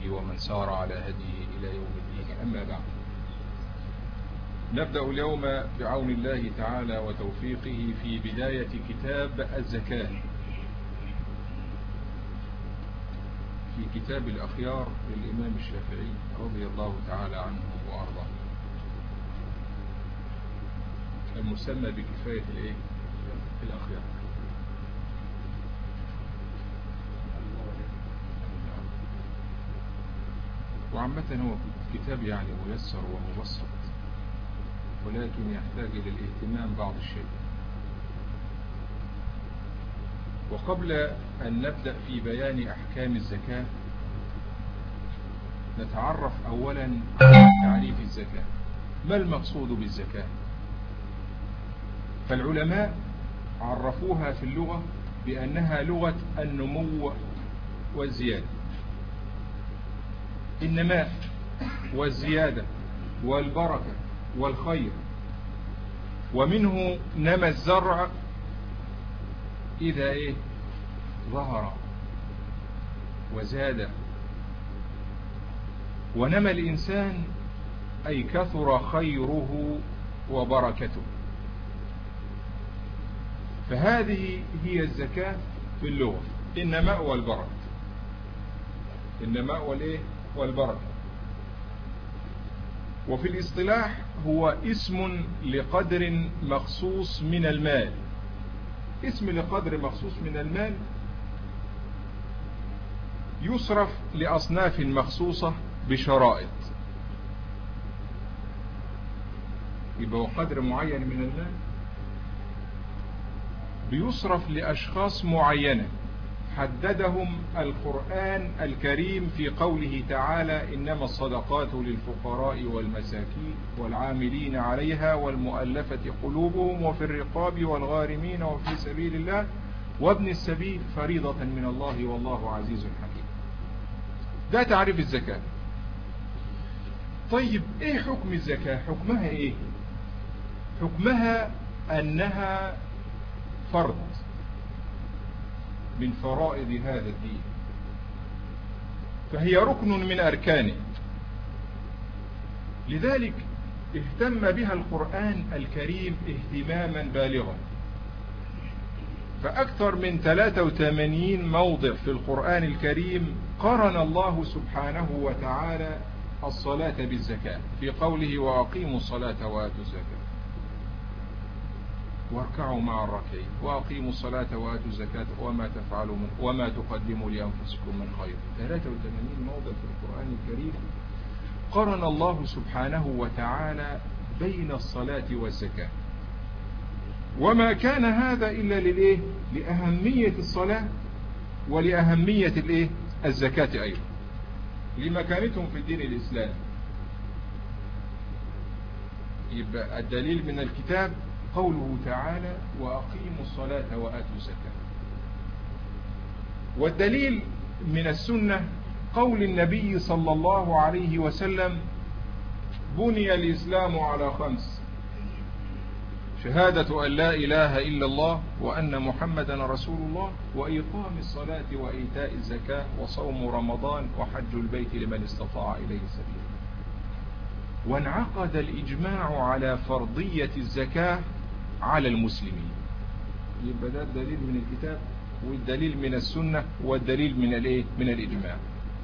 وصحبه ومن سار على هديه إلى يوم الدين أما بعد نبدأ اليوم بعون الله تعالى وتوفيقه في بداية كتاب الزكاة في كتاب الأخيار للإمام الشافعي رضي الله تعالى عنه وأرضاه المسمى بكفاية الإيه؟ الأخيار وعامة هو كتاب يعني ميسر ومبسط ولكن يحتاج إلى الاهتمام بعض الشيء وقبل أن نبدأ في بيان أحكام الزكاة نتعرف أولا على تعريف الزكاة ما المقصود بالزكاة فالعلماء عرفوها في اللغة بأنها لغة النمو والزيادة النماء والزيادة والبركة والخير ومنه نمى الزرع إذا إيه ظهر وزاد ونمى الإنسان أي كثر خيره وبركته فهذه هي الزكاة في اللغة النماء والبركة النماء والإيه والبركة وفي الاصطلاح هو اسم لقدر مخصوص من المال اسم لقدر مخصوص من المال يصرف لأصناف مخصوصة بشرائط يبقى هو قدر معين من المال بيصرف لأشخاص معينة حددهم القرآن الكريم في قوله تعالى إنما الصدقات للفقراء والمساكين والعاملين عليها والمؤلفة قلوبهم وفي الرقاب والغارمين وفي سبيل الله وابن السبيل فريضة من الله والله عزيز حكيم ده تعريف الزكاة طيب ايه حكم الزكاة حكمها ايه حكمها انها فرض من فرائض هذا الدين فهي ركن من أركانه لذلك اهتم بها القرآن الكريم اهتماما بالغا فأكثر من 83 موضع في القرآن الكريم قرن الله سبحانه وتعالى الصلاة بالزكاة في قوله وأقيموا الصلاة وآتوا الزكاة واركعوا مع الراكعين وأقيموا الصلاة وآتوا الزكاة وما تفعلوا من وما تقدموا لأنفسكم من خير 83 موضع في القرآن الكريم قرن الله سبحانه وتعالى بين الصلاة والزكاة وما كان هذا إلا للإيه لأهمية الصلاة ولأهمية الإيه الزكاة أيضا لمكانتهم في الدين الإسلامي يبقى الدليل من الكتاب قوله تعالى وأقيموا الصلاة وآتوا الزكاة والدليل من السنة قول النبي صلى الله عليه وسلم بني الإسلام على خمس شهادة أن لا إله إلا الله وأن محمدا رسول الله وإقام الصلاة وإيتاء الزكاة وصوم رمضان وحج البيت لمن استطاع إليه سبيلا وانعقد الإجماع على فرضية الزكاة على المسلمين يبقى ده الدليل من الكتاب والدليل من السنة والدليل من الايه من الإجماع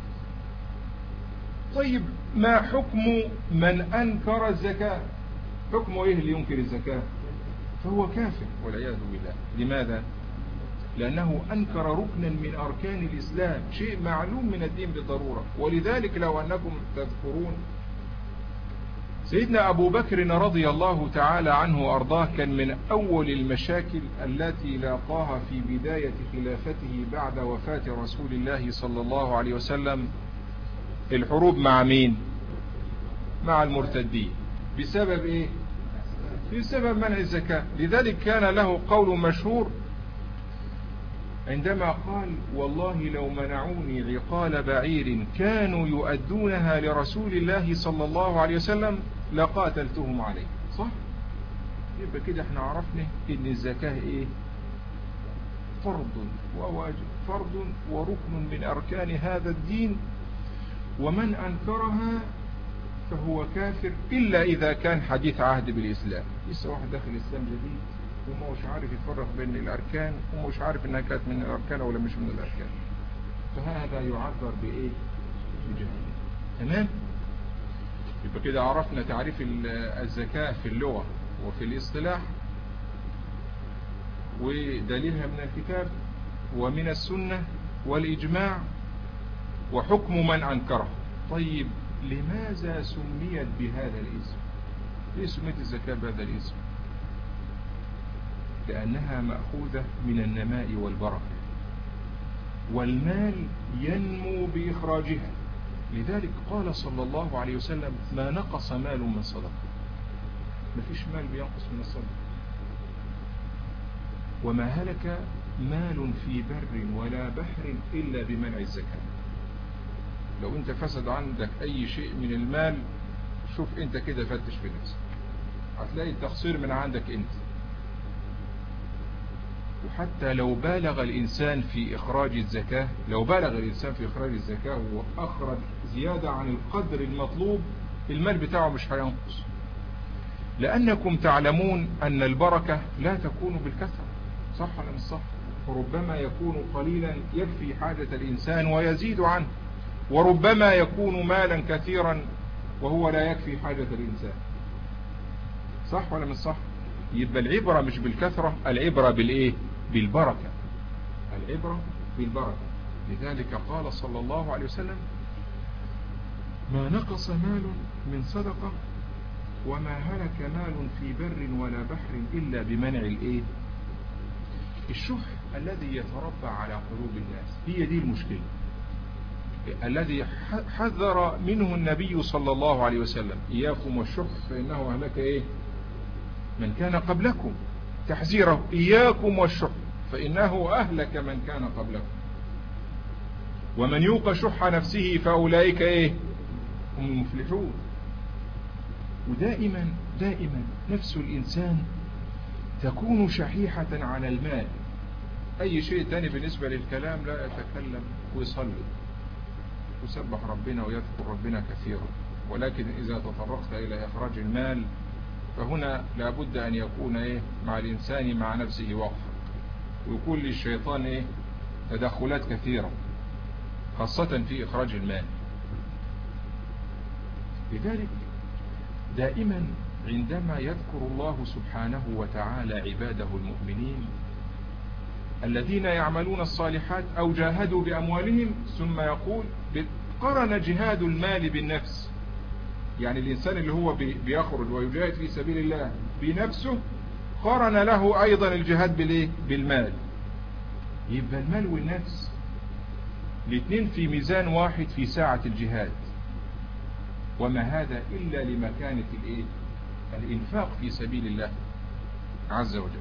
طيب ما حكم من أنكر الزكاة حكمه إيه اللي ينكر الزكاة فهو كافر والعياذ بالله لماذا لأنه أنكر ركنا من أركان الإسلام شيء معلوم من الدين بالضرورة ولذلك لو أنكم تذكرون سيدنا أبو بكر رضي الله تعالى عنه وأرضاه كان من أول المشاكل التي لاقاها في بداية خلافته بعد وفاة رسول الله صلى الله عليه وسلم الحروب مع مين مع المرتدين بسبب ايه بسبب منع الزكاة لذلك كان له قول مشهور عندما قال والله لو منعوني عقال بعير كانوا يؤدونها لرسول الله صلى الله عليه وسلم لقاتلتهم عليه صح يبقى كده احنا عرفنا ان الزكاة ايه فرض وواجب فرض وركن من اركان هذا الدين ومن أنكرها فهو كافر إلا إذا كان حديث عهد بالإسلام لسه واحد داخل الإسلام جديد وما مش عارف يفرق بين الأركان ومش عارف إنها كانت من الأركان ولا مش من الأركان فهذا يعذر بإيه بجهل تمام يبقى كده عرفنا تعريف الزكاة في اللغة وفي الاصطلاح ودليلها من الكتاب ومن السنة والإجماع وحكم من أنكره طيب لماذا سميت بهذا الاسم ليه سميت الزكاة بهذا الاسم لأنها مأخوذة من النماء والبركة والمال ينمو بإخراجها لذلك قال صلى الله عليه وسلم ما نقص مال من صدقة ما فيش مال بينقص من الصدقة وما هلك مال في بر ولا بحر إلا بمنع الزكاة لو انت فسد عندك اي شيء من المال شوف انت كده فتش في نفسك هتلاقي التقصير من عندك انت وحتى لو بالغ الإنسان في إخراج الزكاة لو بالغ الإنسان في إخراج الزكاة وأخرج زيادة عن القدر المطلوب المال بتاعه مش هينقص لأنكم تعلمون أن البركة لا تكون بالكثرة صح ولا مش صح وربما يكون قليلا يكفي حاجة الإنسان ويزيد عنه وربما يكون مالا كثيرا وهو لا يكفي حاجة الإنسان صح ولا مش صح يبقى العبرة مش بالكثرة العبرة بالإيه بالبركة العبرة بالبركة لذلك قال صلى الله عليه وسلم ما نقص مال من صدقة وما هلك مال في بر ولا بحر إلا بمنع الإيه الشح الذي يتربى على قلوب الناس هي دي المشكلة الذي حذر منه النبي صلى الله عليه وسلم إياكم والشح فإنه أهلك إيه من كان قبلكم تحذيره إياكم والشح فإنه أهلك من كان قبلكم ومن يوق شح نفسه فأولئك إيه هم المفلحون ودائما دائما نفس الإنسان تكون شحيحة على المال أي شيء تاني بالنسبة للكلام لا يتكلم ويصلي يسبح ربنا ويذكر ربنا كثيرا ولكن إذا تطرقت إلى إخراج المال فهنا لابد أن يكون إيه مع الإنسان مع نفسه وقفا ويكون للشيطان إيه تدخلات كثيرة خاصة في إخراج المال لذلك دائما عندما يذكر الله سبحانه وتعالى عباده المؤمنين الذين يعملون الصالحات أو جاهدوا بأموالهم ثم يقول قرن جهاد المال بالنفس يعني الإنسان اللي هو بيخرج ويجاهد في سبيل الله بنفسه قرن له أيضا الجهاد بالإيه؟ بالمال يبقى المال والنفس الاثنين في ميزان واحد في ساعة الجهاد وما هذا إلا لمكانة الإيه؟ الإنفاق في سبيل الله عز وجل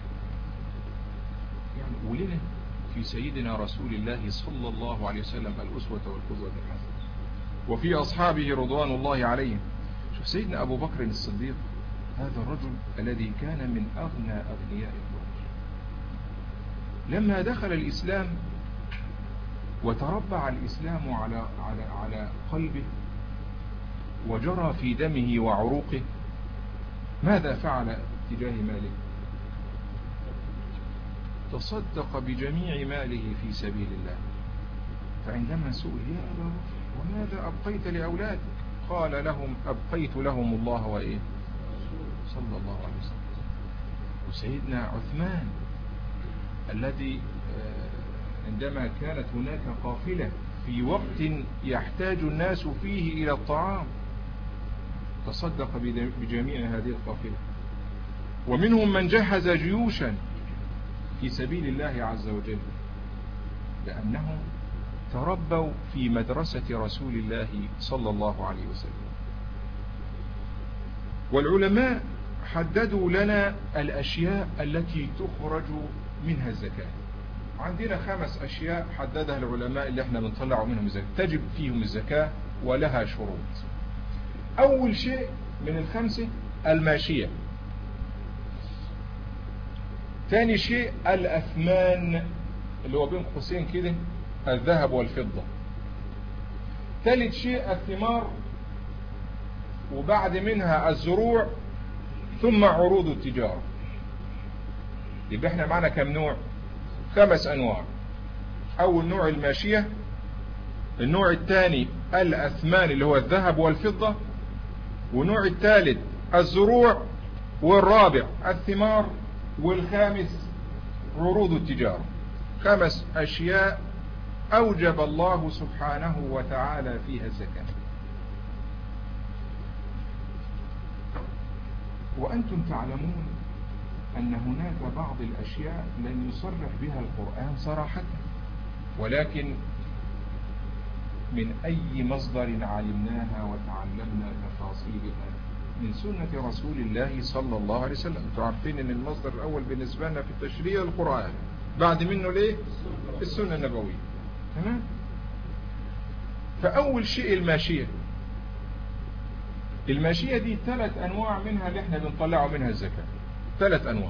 يعني ولنا في سيدنا رسول الله صلى الله عليه وسلم الأسوة والقدوة الحسنة وفي أصحابه رضوان الله عليهم شوف سيدنا أبو بكر الصديق هذا الرجل الذي كان من أغنى أغنياء القريش لما دخل الإسلام وتربع الإسلام على على على قلبه وجرى في دمه وعروقه ماذا فعل تجاه ماله تصدق بجميع ماله في سبيل الله فعندما سئل يا أبا بكر وماذا أبقيت لأولادك قال لهم أبقيت لهم الله وإيه صلى الله عليه وسلم وسيدنا عثمان الذي عندما كانت هناك قافلة في وقت يحتاج الناس فيه إلى الطعام تصدق بجميع هذه القافلة ومنهم من جهز جيوشا في سبيل الله عز وجل لأنهم تربوا في مدرسة رسول الله صلى الله عليه وسلم والعلماء حددوا لنا الأشياء التي تخرج منها الزكاة عندنا خمس أشياء حددها العلماء اللي احنا بنطلع منهم الزكاة تجب فيهم الزكاة ولها شروط أول شيء من الخمسة الماشية ثاني شيء الأثمان اللي هو بين قوسين كده الذهب والفضة ثالث شيء الثمار وبعد منها الزروع ثم عروض التجارة يبقى احنا معنا كم نوع خمس انواع اول نوع الماشية النوع الثاني الاثمان اللي هو الذهب والفضة والنوع الثالث الزروع والرابع الثمار والخامس عروض التجارة خمس اشياء اوجب الله سبحانه وتعالى فيها الزكاة وأنتم تعلمون أن هناك بعض الأشياء لن يصرح بها القرآن صراحة ولكن من أي مصدر علمناها وتعلمنا تفاصيلها من سنة رسول الله صلى الله عليه وسلم انتم عارفين ان المصدر الاول بالنسبة لنا في التشريع القرآن بعد منه ليه السنة النبوية تمام فاول شيء الماشية الماشية دي ثلاث انواع منها اللي احنا بنطلعه منها الزكاة ثلاث انواع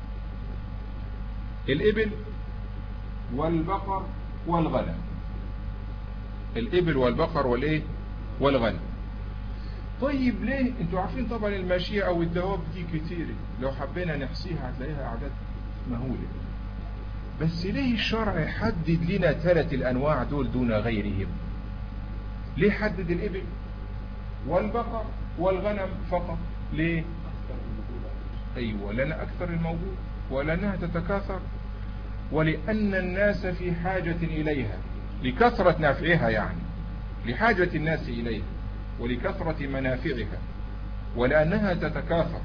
الابل والبقر والغنم الابل والبقر والايه والغنم طيب ليه انتوا عارفين طبعا الماشية او الدواب دي كتير لو حبينا نحصيها هتلاقيها اعداد مهولة بس ليه الشرع يحدد لنا ثلاث الانواع دول دون غيرهم ليه حدد الابل والبقر والغنم فقط ليه ايوه لان اكثر الموجود ولانها تتكاثر ولان الناس في حاجة اليها لكثرة نافعها يعني لحاجة الناس اليها ولكثرة منافعها ولأنها تتكاثر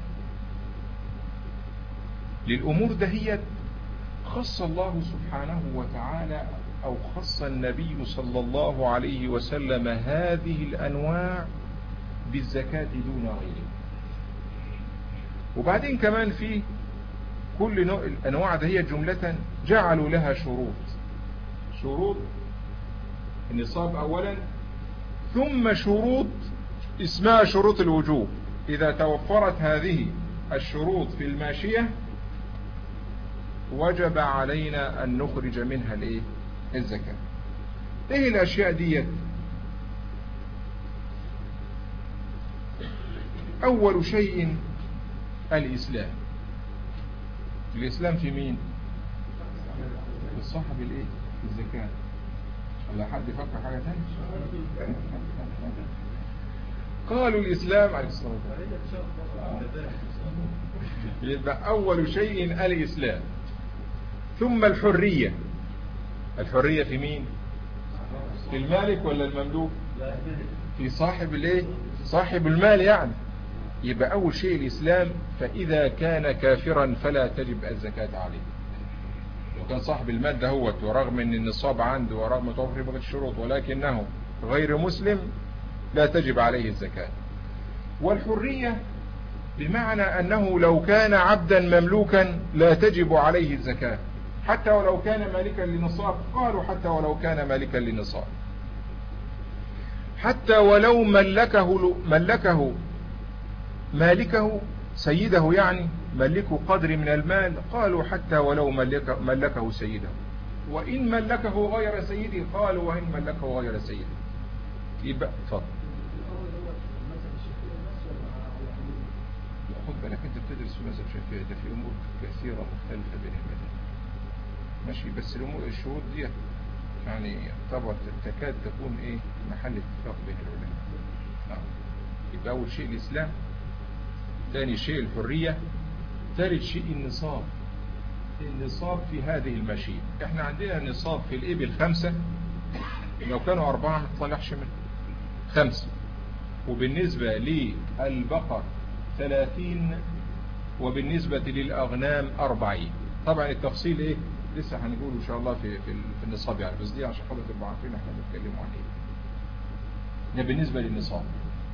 للأمور دهيت خص الله سبحانه وتعالى أو خص النبي صلى الله عليه وسلم هذه الأنواع بالزكاة دون غيرها وبعدين كمان في كل نوع الأنواع دهيت جملة جعلوا لها شروط شروط النصاب أولا ثم شروط اسمها شروط الوجوب إذا توفرت هذه الشروط في الماشية وجب علينا أن نخرج منها الايه الزكاة ايه الأشياء دي أول شيء الإسلام الإسلام في مين في صاحب الايه الزكاة ولا حد يفكر حاجة ثانية قالوا الإسلام عليه الصلاة والسلام يبقى أول شيء الإسلام ثم الحرية الحرية في مين في المالك ولا المملوك في صاحب الايه صاحب المال يعني يبقى أول شيء الإسلام فإذا كان كافرا فلا تجب الزكاة عليه لو كان صاحب المال ده هو ورغم ان النصاب عنده ورغم توفر بقية الشروط ولكنه غير مسلم لا تجب عليه الزكاة والحرية بمعنى أنه لو كان عبدا مملوكا لا تجب عليه الزكاة حتى ولو كان مالكا لنصاب قالوا حتى ولو كان مالكا لنصاب حتى ولو ملكه ملكه مالكه سيده يعني ملكه قدر من المال قالوا حتى ولو ملك ملكه سيده وإن ملكه غير سيده قالوا وإن ملكه غير سيده يبقى اتفضل خد بالك انت بتدرس في مذهب الشافعي ده في امور كثيرة مختلفة بين المذاهب ماشي بس الامور الشروط دي يعني طبعا تكاد تكون ايه محل اتفاق بين العلماء نعم يبقى اول شيء الاسلام ثاني شيء الحرية ثالث شيء النصاب النصاب في هذه المشيئة احنا عندنا نصاب في الابل خمسة لو كانوا اربعة ما تطلعش منه خمسة وبالنسبة للبقر ثلاثين وبالنسبة للأغنام أربعين طبعا التفصيل ايه لسه هنقوله ان شاء الله في في, في النصاب يعني بس دي عشان حضرتك تبقوا عارفين احنا بنتكلم عن ايه ده بالنسبة للنصاب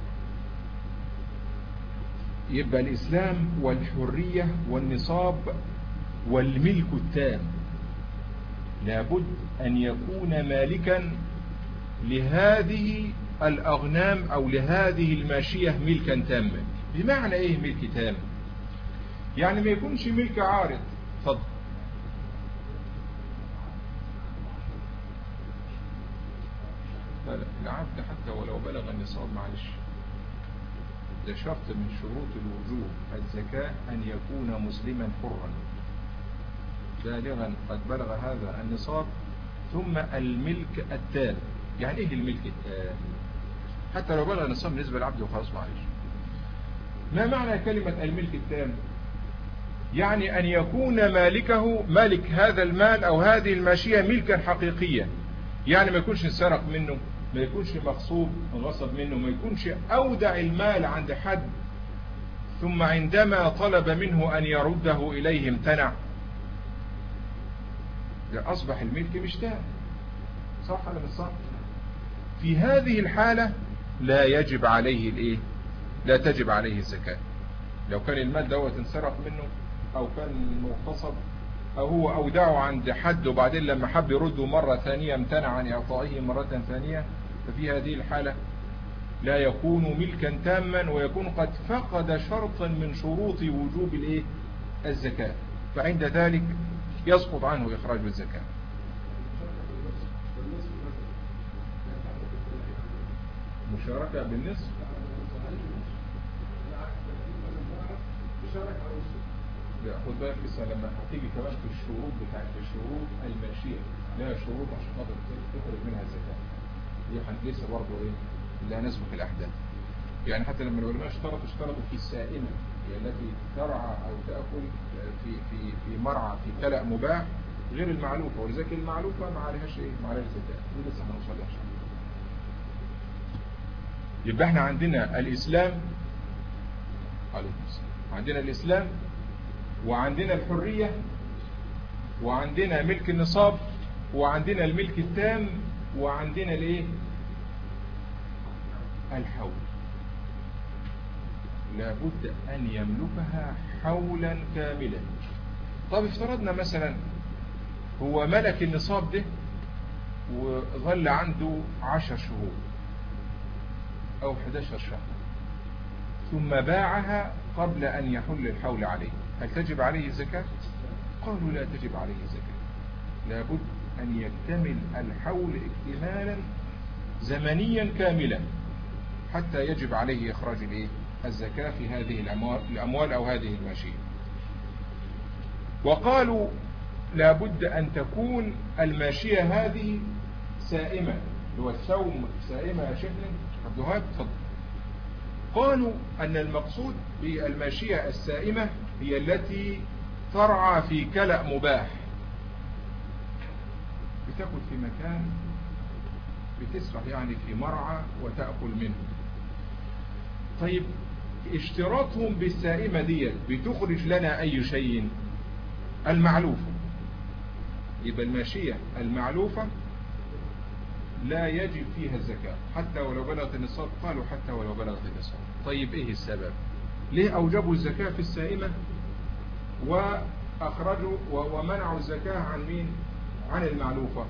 يبقى الإسلام والحرية والنصاب والملك التام لابد أن يكون مالكا لهذه الأغنام أو لهذه الماشية ملكا تاما بمعنى إيه ملك تام يعني ما يكونش ملك عارض فضل لا لا العبد حتى ولو بلغ النصاب معلش ده شرط من شروط الوجوب الزكاة أن يكون مسلما حرا بالغا قد بلغ هذا النصاب ثم الملك التام يعني ايه الملك التام حتى لو بلغ النصاب بالنسبة للعبد وخلاص معلش ما معنى كلمة الملك التام يعني أن يكون مالكه مالك هذا المال أو هذه الماشية ملكا حقيقيا يعني ما يكونش انسرق منه ما يكونش مغصوب غصب منه ما يكونش أودع المال عند حد ثم عندما طلب منه أن يرده إليه امتنع أصبح الملك مش تام صح ولا مش صح في هذه الحالة لا يجب عليه الايه لا تجب عليه الزكاة لو كان المال دوت انسرق منه او كان مغتصب او هو اودعه عند حد وبعدين لما حب يرده مرة ثانية امتنع عن اعطائه مرة ثانية ففي هذه الحالة لا يكون ملكا تاما ويكون قد فقد شرطا من شروط وجوب الايه الزكاة فعند ذلك يسقط عنه اخراج الزكاة مشاركة بالنصف لا خد بالك لسه لما هتيجي كمان في الشروط بتاعت الشروط الماشية لها شروط عشان خاطر تخرج منها الزكاة دي هندسة برضه ايه لا نسبق الاحداث يعني حتى لما العلماء اشترطوا اشترطوا في السائمة هي التي ترعى او تأكل في في في مرعى في كلأ مباح غير المعلوفة ولذلك المعلوفة ما عليهاش ايه ما عليهاش زكاة دي لسه هنوصل لها يبقى احنا عندنا الاسلام عليكم السلام عندنا الاسلام وعندنا الحرية وعندنا ملك النصاب وعندنا الملك التام وعندنا الايه الحول لابد ان يملكها حولا كاملا طب افترضنا مثلا هو ملك النصاب ده وظل عنده عشر شهور او 11 شهر ثم باعها قبل ان يحل الحول عليه هل تجب عليه الزكاة قالوا لا تجب عليه الزكاة لابد أن يكتمل الحول اكتمالا زمنيا كاملا حتى يجب عليه إخراج الزكاة في هذه الأموال, الأموال أو هذه الماشية وقالوا لابد أن تكون الماشية هذه سائمة هو السوم سائمة يا شيخنا عبد الوهاب تفضل قالوا أن المقصود بالماشية السائمة هي التي ترعى في كلأ مباح بتأكل في مكان بتسرح يعني في مرعى وتأكل منه طيب اشتراطهم بالسائمة ديت بتخرج لنا أي شيء المعلوفة يبقى الماشية المعلوفة لا يجب فيها الزكاة حتى ولو بلغت النصاب قالوا حتى ولو بلغت النصاب طيب ايه السبب ليه اوجبوا الزكاة في السائمة واخرجوا ومنعوا الزكاة عن مين عن المعلوفة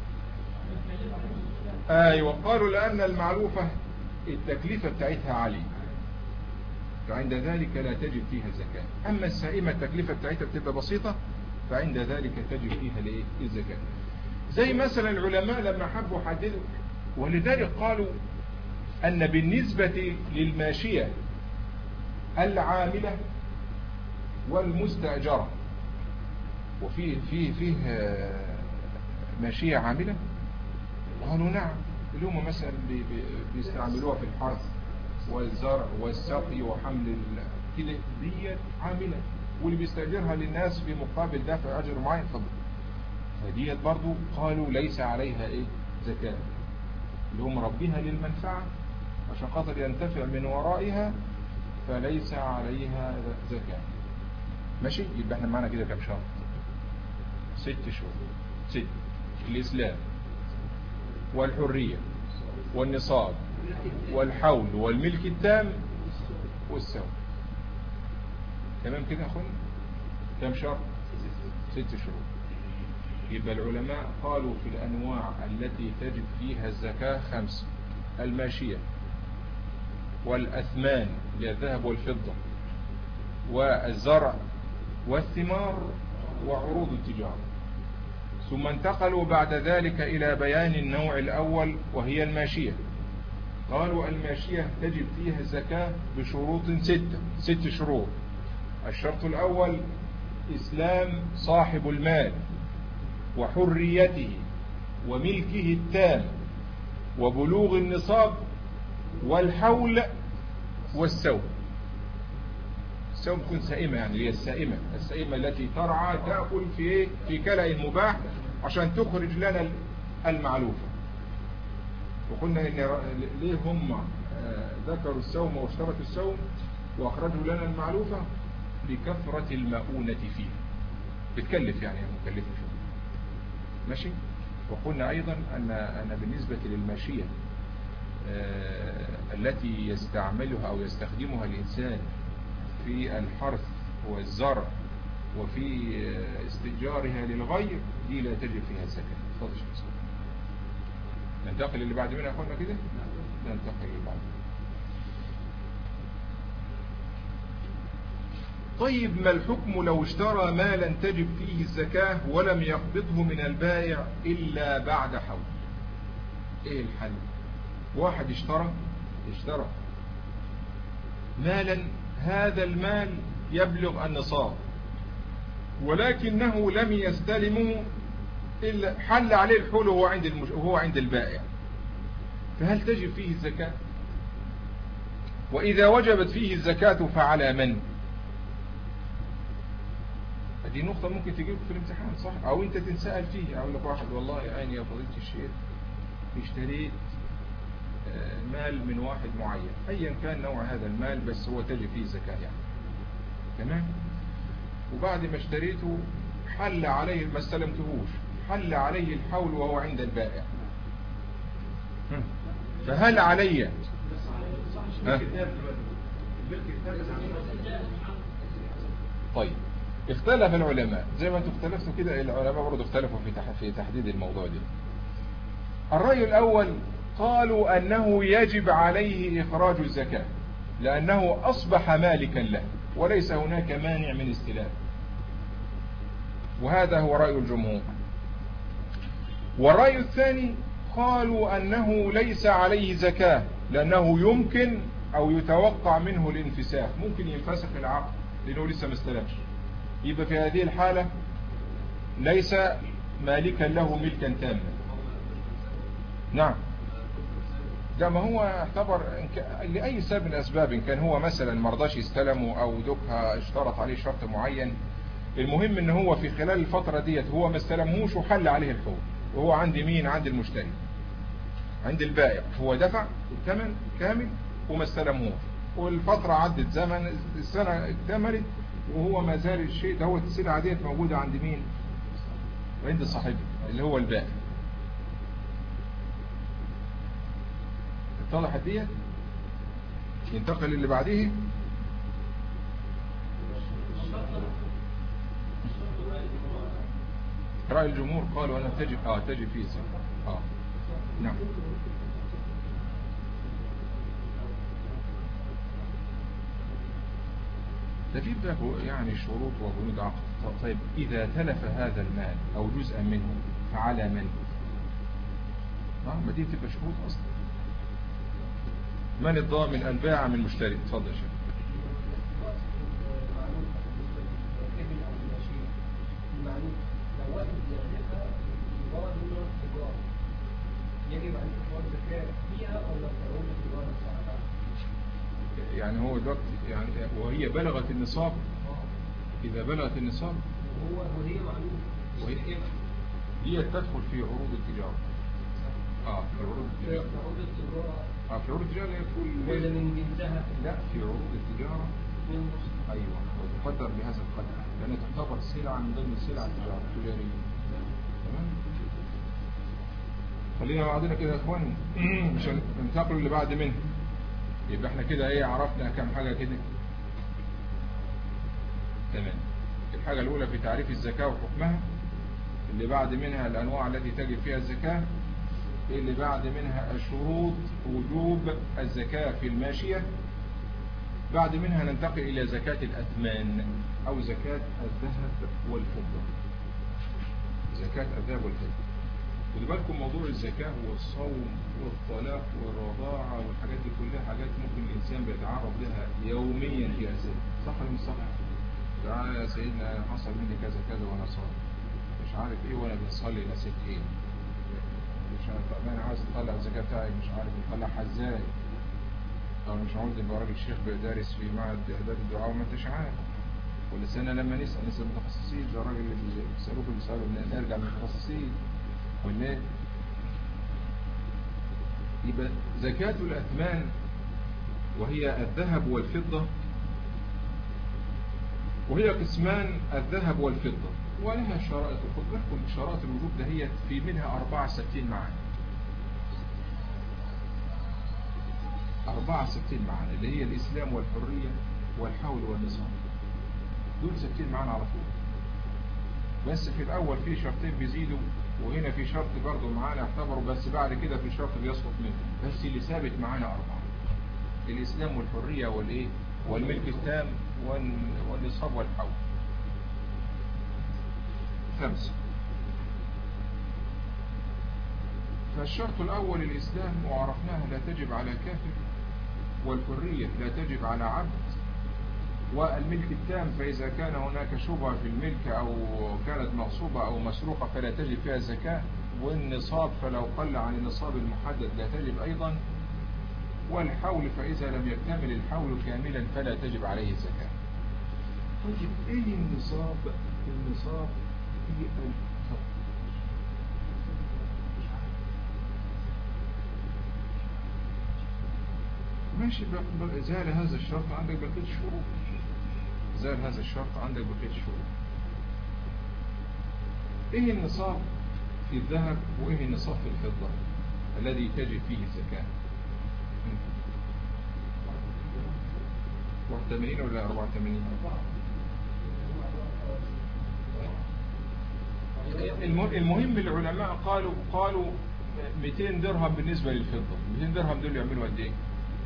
ايوه قالوا لان المعلوفة التكلفة بتاعتها عالية فعند ذلك لا تجب فيها الزكاة اما السائمة التكلفة بتاعتها بتبقى بسيطة فعند ذلك تجب فيها الايه الزكاة زي مثلا العلماء لما حبوا حددوا ولذلك قالوا أن بالنسبة للماشية العاملة والمستأجرة وفيه فيه فيه ماشية عاملة قالوا نعم اللي هم مثلا بيستعملوها في الحرث والزرع والسقي وحمل كده ديت عاملة واللي بيستأجرها للناس في مقابل دافع أجر معين فضل فديت برضو قالوا ليس عليها ايه زكاة اللي هم ربها للمنفعة عشان خاطر ينتفع من ورائها فليس عليها زكاة ماشي يبقى احنا معنا كده كم شهر ست شهور ست الإسلام والحرية والنصاب والحول والملك التام والسوء تمام كده يا اخوان كم شهر ست شهور يبقى العلماء قالوا في الأنواع التي تجد فيها الزكاة خمسة الماشية والأثمان الذهب والفضة والزرع والثمار وعروض التجارة ثم انتقلوا بعد ذلك إلى بيان النوع الأول وهي الماشية قالوا الماشية تجب فيها الزكاة بشروط ستة ست شروط الشرط الأول إسلام صاحب المال وحريته وملكه التام وبلوغ النصاب والحول والسوم السوم تكون سائمة يعني هي السائمة السائمة التي ترعى تأكل في في كلأ مباح عشان تخرج لنا المعلوفة وقلنا إن ليه هم آه، ذكروا السوم واشترطوا السوم وأخرجوا لنا المعلوفة لكثرة المؤونة فيها بتكلف يعني مكلفة شوية ماشي وقلنا أيضا أن, أن بالنسبة للماشية آه، التي يستعملها أو يستخدمها الإنسان في الحرث والزرع وفي آه، استئجارها للغير دي لا تجب فيها زكاة تفضل شخص ننتقل اللي بعد منها أخوانا كده ننتقل اللي بعد طيب ما الحكم لو اشترى مالا تجب فيه الزكاة ولم يقبضه من البائع إلا بعد حول ايه الحل واحد اشترى اشترى مالا هذا المال يبلغ النصاب ولكنه لم يستلمه إلا حل عليه الحول وهو عند المش... وهو عند البائع فهل تجب فيه الزكاة وإذا وجبت فيه الزكاة فعلى من دي نقطة ممكن تجيب في الامتحان صح او انت تنسأل فيه اقول لك واحد والله عيني يا فضيلة الشيخ اشتريت آه، مال من واحد معين ايا كان نوع هذا المال بس هو تجي فيه زكاة يعني تمام وبعد ما اشتريته حل عليه ما استلمتهوش حل عليه الحول وهو عند البائع فهل علي طيب اختلف العلماء زي ما انتم اختلفتوا كده العلماء برضه اختلفوا في في تحديد الموضوع ده الرأي الأول قالوا أنه يجب عليه إخراج الزكاة لأنه أصبح مالكا له وليس هناك مانع من استلام وهذا هو رأي الجمهور والرأي الثاني قالوا أنه ليس عليه زكاة لأنه يمكن أو يتوقع منه الانفساخ ممكن ينفسخ العقد لأنه لسه ما استلمش يبقى في هذه الحالة ليس مالكا له ملكا تاما نعم ده ما هو اعتبر لأي سبب من الأسباب إن كان هو مثلا مرضاش يستلمه أو دكها اشترط عليه شرط معين المهم ان هو في خلال الفترة ديت هو ما استلمهوش وحل عليه الحول وهو عند مين عند المشتري عند البائع هو دفع الثمن كامل وما استلمهوش والفترة عدت زمن السنة اكتملت وهو ما زال الشيء دوت السلعة ديت موجودة عند مين عند صاحبه اللي هو البائع اتضحت ديت ينتقل اللي بعديه رأي الجمهور قالوا أنا تجب آه تجب فيه آه نعم ده في يعني شروط وبنود عقد طيب إذا تلف هذا المال أو جزءا منه فعلى من نعم ما دي تبقى شروط أصلا من الضامن الباع من المشتري اتفضل شيخ يجب أن تكون زكاة فيها ولا يعني هو دلوقتي يعني وهي بلغت النصاب إذا بلغت النصاب هو وهي معلومة وهي هي تدخل في عروض التجارة اه في عروض التجارة في عروض التجارة اه في عروض التجارة يكون ولا من جنسها لا في عروض التجارة ايوه وتقدر بهذا القدر لأنها تعتبر سلعة من ضمن السلع التجارية تمام خلينا بعضنا كده يا اخوان عشان ننتقل اللي بعد منه يبقى احنا كده ايه عرفنا كم حاجة كده تمام الحاجة الاولى في تعريف الزكاة وحكمها اللي بعد منها الانواع التي تجب فيها الزكاة اللي بعد منها شروط وجوب الزكاة في الماشية بعد منها ننتقل الى زكاة الاثمان او زكاة الذهب والفضة زكاة الذهب والفضة خدوا بالكم موضوع الزكاة والصوم والطلاق والرضاعة والحاجات دي كلها حاجات ممكن الإنسان بيتعرض لها يوميا في أسئلة صح ولا مش صح؟ تعالى يا سيدنا حصل مني كذا كذا وأنا صائم مش عارف إيه وأنا بنصلي نسيت إيه مش عارف طب أنا عايز أطلع الزكاة بتاعي مش عارف أطلعها إزاي طب مش عاوز يبقى راجل شيخ بيدرس في معهد إعداد الدعاء وما أنتش عارف كل سنة لما نسأل نسأل متخصصين ده الراجل اللي بيسألوك اللي بيسألوا نرجع للمتخصصين ولا إيه؟ يبقى زكاة الأثمان وهي الذهب والفضة وهي قسمان الذهب والفضة ولها شرائط خد بالكم شرائط الوجوب ده هي في منها أربعة ستين معنى أربعة ستين معنى اللي هي الإسلام والحرية والحول والنصاب دول ستين معنى على طول بس في الأول في شرطين بيزيدوا وهنا في شرط برضه معانا اعتبروا بس بعد كده في شرط بيسقط منه بس اللي ثابت معانا أربعة الإسلام والحرية والإيه والملك التام والنصاب والحول خمسة فالشرط الأول الإسلام وعرفناها لا تجب على كافر والحرية لا تجب على عبد والملك التام فإذا كان هناك شبهة في الملك أو كانت مغصوبة أو مسروقة فلا تجب فيها زكاة والنصاب فلو قل عن النصاب المحدد لا تجب أيضا والحول فإذا لم يكتمل الحول كاملا فلا تجب عليه الزكاة طيب ايه النصاب النصاب في ماشي زال هذا الشرط عندك بقية شروط زال هذا الشرط عندك بقية شروط ايه النصاب في الذهب وايه النصاب في الفضة الذي تجد فيه الزكاة 81 ولا 84 المهم العلماء قالوا قالوا 200 درهم بالنسبة للفضة 200 درهم دول يعملوا قد ايه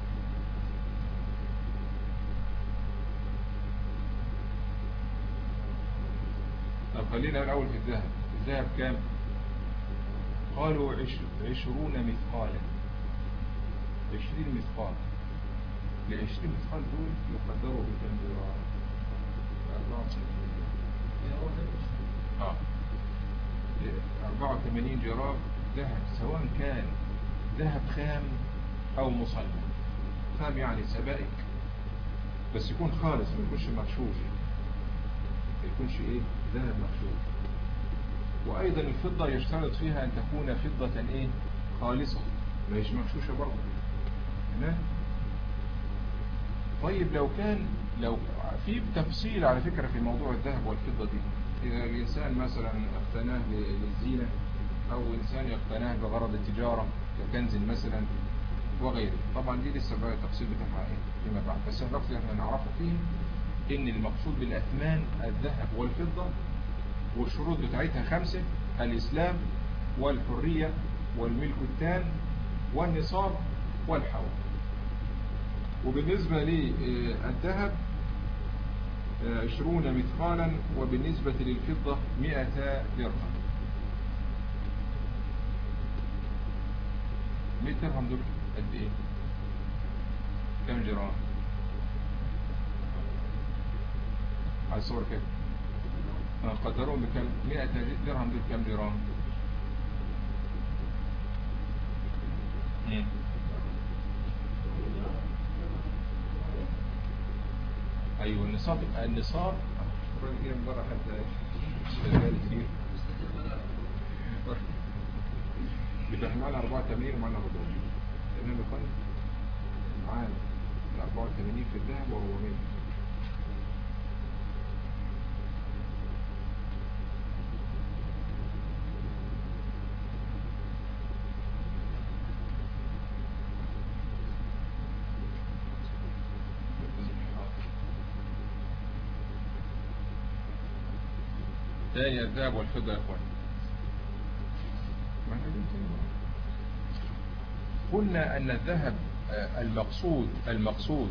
طب خلينا الأول في الذهب الذهب كام قالوا عشرون مثقالا عشرين مثقال العشرين مثقال دول يقدروا بكم ذراع اه 84 جرام ذهب سواء كان ذهب خام او مصلب خام يعني سبائك بس يكون خالص ما يكونش مغشوش ما يكونش ايه ذهب مغشوش وايضا الفضة يشترط فيها ان تكون فضة ايه خالصة ما هيش مغشوشة برضه هنا طيب لو كان لو في تفصيل على فكرة في موضوع الذهب والفضة دي إذا الإنسان مثلا اقتناه للزينة أو إنسان يقتناه بغرض التجارة ككنز مثلا وغيره طبعا دي لسه بقى التفصيل بتاعها ايه فيما بعد بس النقطة اللي احنا نعرفه فيه ان المقصود بالأثمان الذهب والفضة والشروط بتاعتها خمسة الإسلام والحرية والملك التام والنصاب والحول وبالنسبة للذهب عشرون مثقالا وبالنسبة للفضة مئة درهم مئة درهم دول قد ايه كم جرام على الصور كده قدروهم بكم مئة درهم دول كم جرام ايوه النصاب النصاب شكرا كده من بره حتى شغال كتير يبقى احنا معانا 84 ومعانا 400 تمام يا فندم معانا 84 في الذهب و400 تاني الذهب والفضة يا اخوان قلنا ان الذهب المقصود المقصود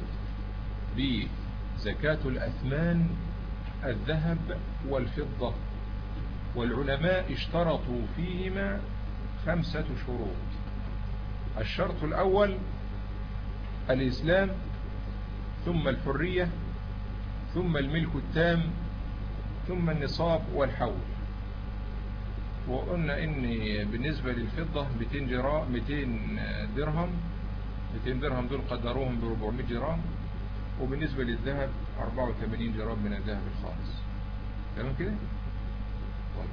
بزكاة الاثمان الذهب والفضة والعلماء اشترطوا فيهما خمسة شروط الشرط الأول الإسلام ثم الحرية ثم الملك التام ثم النصاب والحول وقلنا ان بالنسبة للفضة 200 جرام 200 درهم 200 درهم دول قدروهم ب 400 جرام وبالنسبة للذهب 84 جرام من الذهب الخالص تمام كده طيب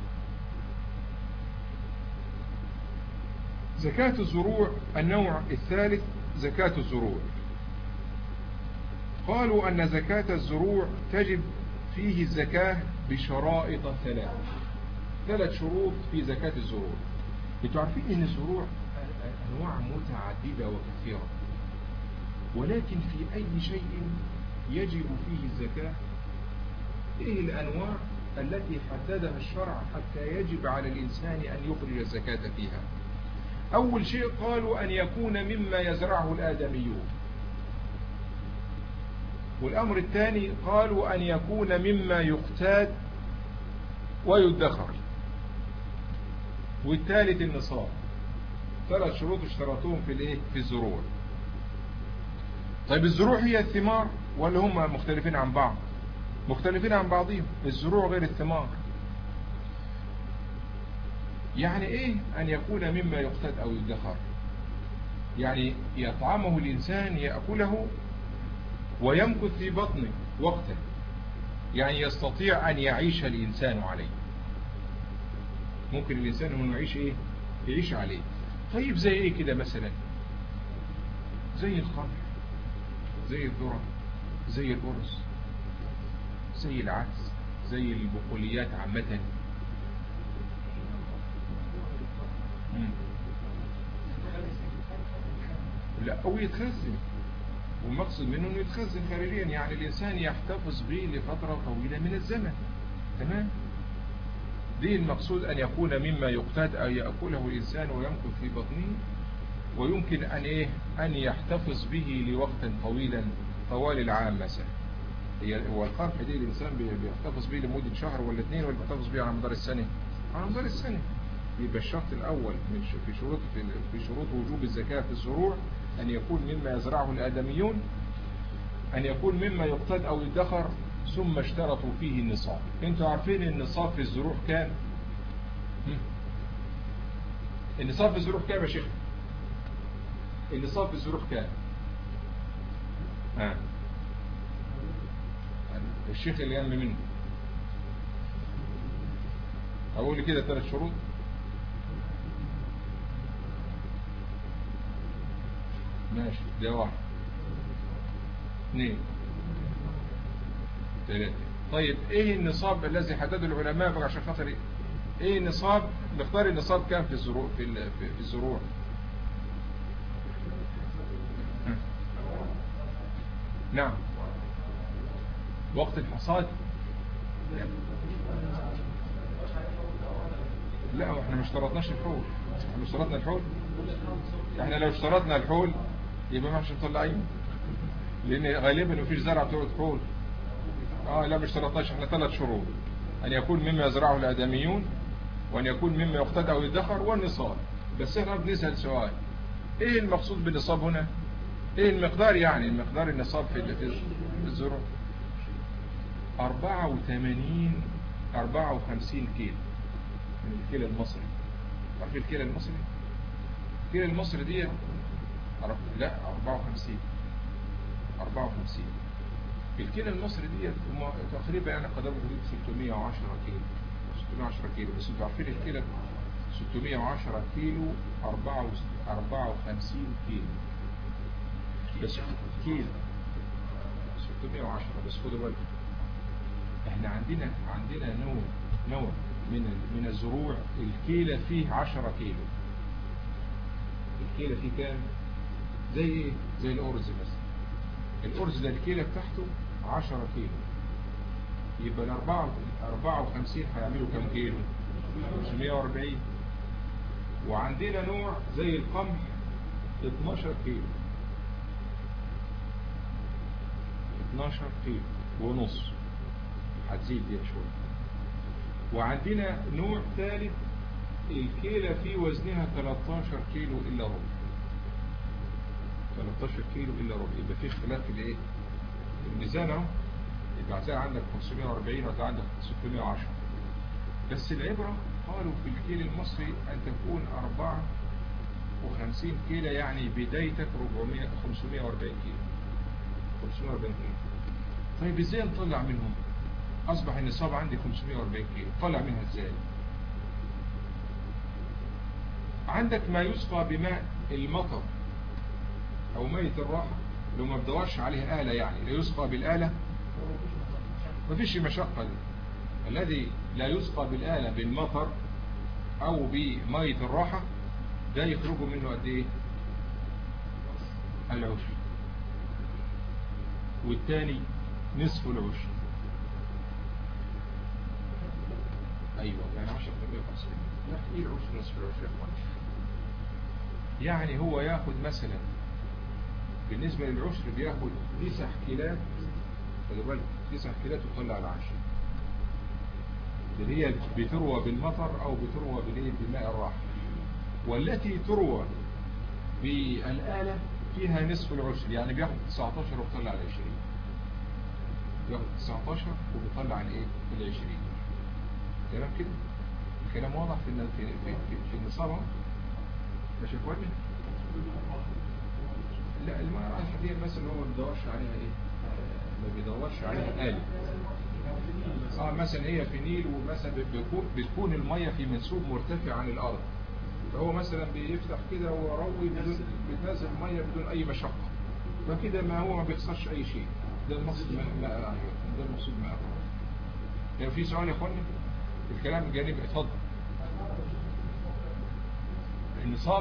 زكاة الزروع النوع الثالث زكاة الزروع قالوا أن زكاة الزروع تجب فيه الزكاة بشرائط ثلاث ثلاث شروط في زكاة الزروع انتوا عارفين ان الزروع انواع متعددة وكثيرة ولكن في اي شيء يجب فيه الزكاة ايه الانواع التي حددها الشرع حتى يجب على الانسان ان يخرج الزكاة فيها اول شيء قالوا ان يكون مما يزرعه الادميون والامر الثاني قالوا ان يكون مما يقتاد ويدخر والثالث النصاب ثلاث شروط اشترطوهم في الايه في الزروع طيب الزروع هي الثمار ولا هم مختلفين عن بعض مختلفين عن بعضهم الزروع غير الثمار يعني ايه ان يكون مما يقتد او يدخر يعني يطعمه الانسان يأكله ويمكث في بطنه وقتا يعني يستطيع ان يعيش الانسان عليه ممكن الإنسان انه يعيش إيه يعيش عليه طيب زي إيه كده مثلا زي القمح زي الذرة زي الأرز زي العدس زي البقوليات عامة لا أو يتخزن والمقصد منه انه يتخزن خارجيا يعني الإنسان يحتفظ به لفترة طويلة من الزمن تمام دي المقصود أن يكون مما يقتاد أو يأكله الإنسان ويمكث في بطنه ويمكن أن, إيه أن يحتفظ به لوقت طويلا طوال العام مثلا هو القمح دي الإنسان بيحتفظ به لمدة شهر ولا اثنين ولا بيحتفظ به على مدار السنة على مدار السنة يبقى الشرط الأول من في شروط في شروط وجوب الزكاة في الزروع أن يكون مما يزرعه الآدميون أن يكون مما يقتاد أو يدخر ثم اشترطوا فيه النصاب انتوا عارفين النصاب في الزروع كام النصاب في الزروع كام يا شيخ النصاب في الزروع كام ها الشيخ اللي يم منه اقول كده ثلاث شروط ماشي ده واحد اثنين ثلاثة طيب ايه النصاب الذي حدده العلماء بقى عشان خاطر ايه النصاب نختار النصاب كام في الزروع في في الزروع نعم وقت الحصاد لا احنا ما اشترطناش الحول احنا اشترطنا الحول احنا لو اشترطنا الحول يبقى ما مش مطلعين لان غالبا مفيش زرع بتقعد حول اه لا مش 13 احنا ثلاث شروط ان يكون مما يزرعه الادميون وان يكون مما يقتدى او يدخر والنصاب بس احنا بنسال سؤال ايه المقصود بالنصاب هنا ايه المقدار يعني المقدار النصاب في في الزروع 84 54 كيلو من الكيلو المصري عارف الكيلو المصري الكيلو المصري دي لا 54 54 الكيلو المصري دي تقريبا يعني قدره حدود 610 كيلو 610 كيلو بس انتوا عارفين الكيلو 610 كيلو 54 كيلو بس كيلو 610 بس خدوا بالكم احنا عندنا عندنا نوع نوع من من الزروع الكيلة فيه 10 كيلو الكيلة فيه كام زي ايه زي الارز مثلا الارز ده الكيلة بتاعته 10 كيلو يبقى ال 54 هيعملوا كام كيلو 540 وعندنا نوع زي القمح 12 كيلو 12 كيلو ونص هتزيد دي شوية وعندنا نوع ثالث الكيلة في وزنها 13 كيلو إلا ربع 13 كيلو إلا ربع يبقى في اختلاف في الايه الميزان اهو يبقى هتلاقي عندك 540 وهتلاقي عندك 610 بس العبرة قالوا في الكيل المصري أن تكون 54 كيلو يعني بدايتك 400 540 كيلو 540 كيلو طيب ازاي نطلع منهم أصبح النصاب عندي 540 كيلو طلع منها ازاي عندك ما يسقى بماء المطر أو مية الراحة لو ما بدورش عليه آلة يعني لا يسقى بالآلة ما فيش مشقة دي الذي لا يسقى بالآلة بالمطر أو بمية الراحة ده يخرجوا منه قد إيه العشر والتاني نصف العشر أيوة يعني عشر دقيقة لا إيه العشر نصف العشر يا إخوان يعني هو ياخد مثلا بالنسبة للعشر بياخد تسع كيلات خلي بالك تسع كيلات وطلع العشر اللي هي بتروى بالمطر او بتروى بالايه بماء الراحة والتي تروى بالآلة فيها نصف العشر يعني بياخد 19 وبيطلع ال 20 بياخد 19 وبيطلع الايه ال 20 تمام كده الكلام واضح في في في, في النصاب اهو ماشي يا اخواني لا الماء الراحة دي مثلا هو ما بيدورش عليها ايه ما بيدورش عليها آلة اه مثلا هي في نيل ومثلا بتكون بتكون المية في منسوب مرتفع عن الارض فهو مثلا بيفتح كده ويروي بدون بتنزل المية بدون اي مشقة فكده ما هو ما بيخسرش اي شيء ده المقصود ما ما ده المقصود ما لو في سؤال يا اخواني الكلام جانبي اتفضل النصاب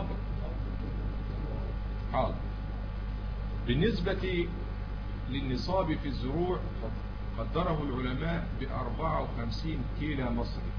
حاضر بالنسبة للنصاب في الزروع قدره العلماء ب 54 كيلو مصري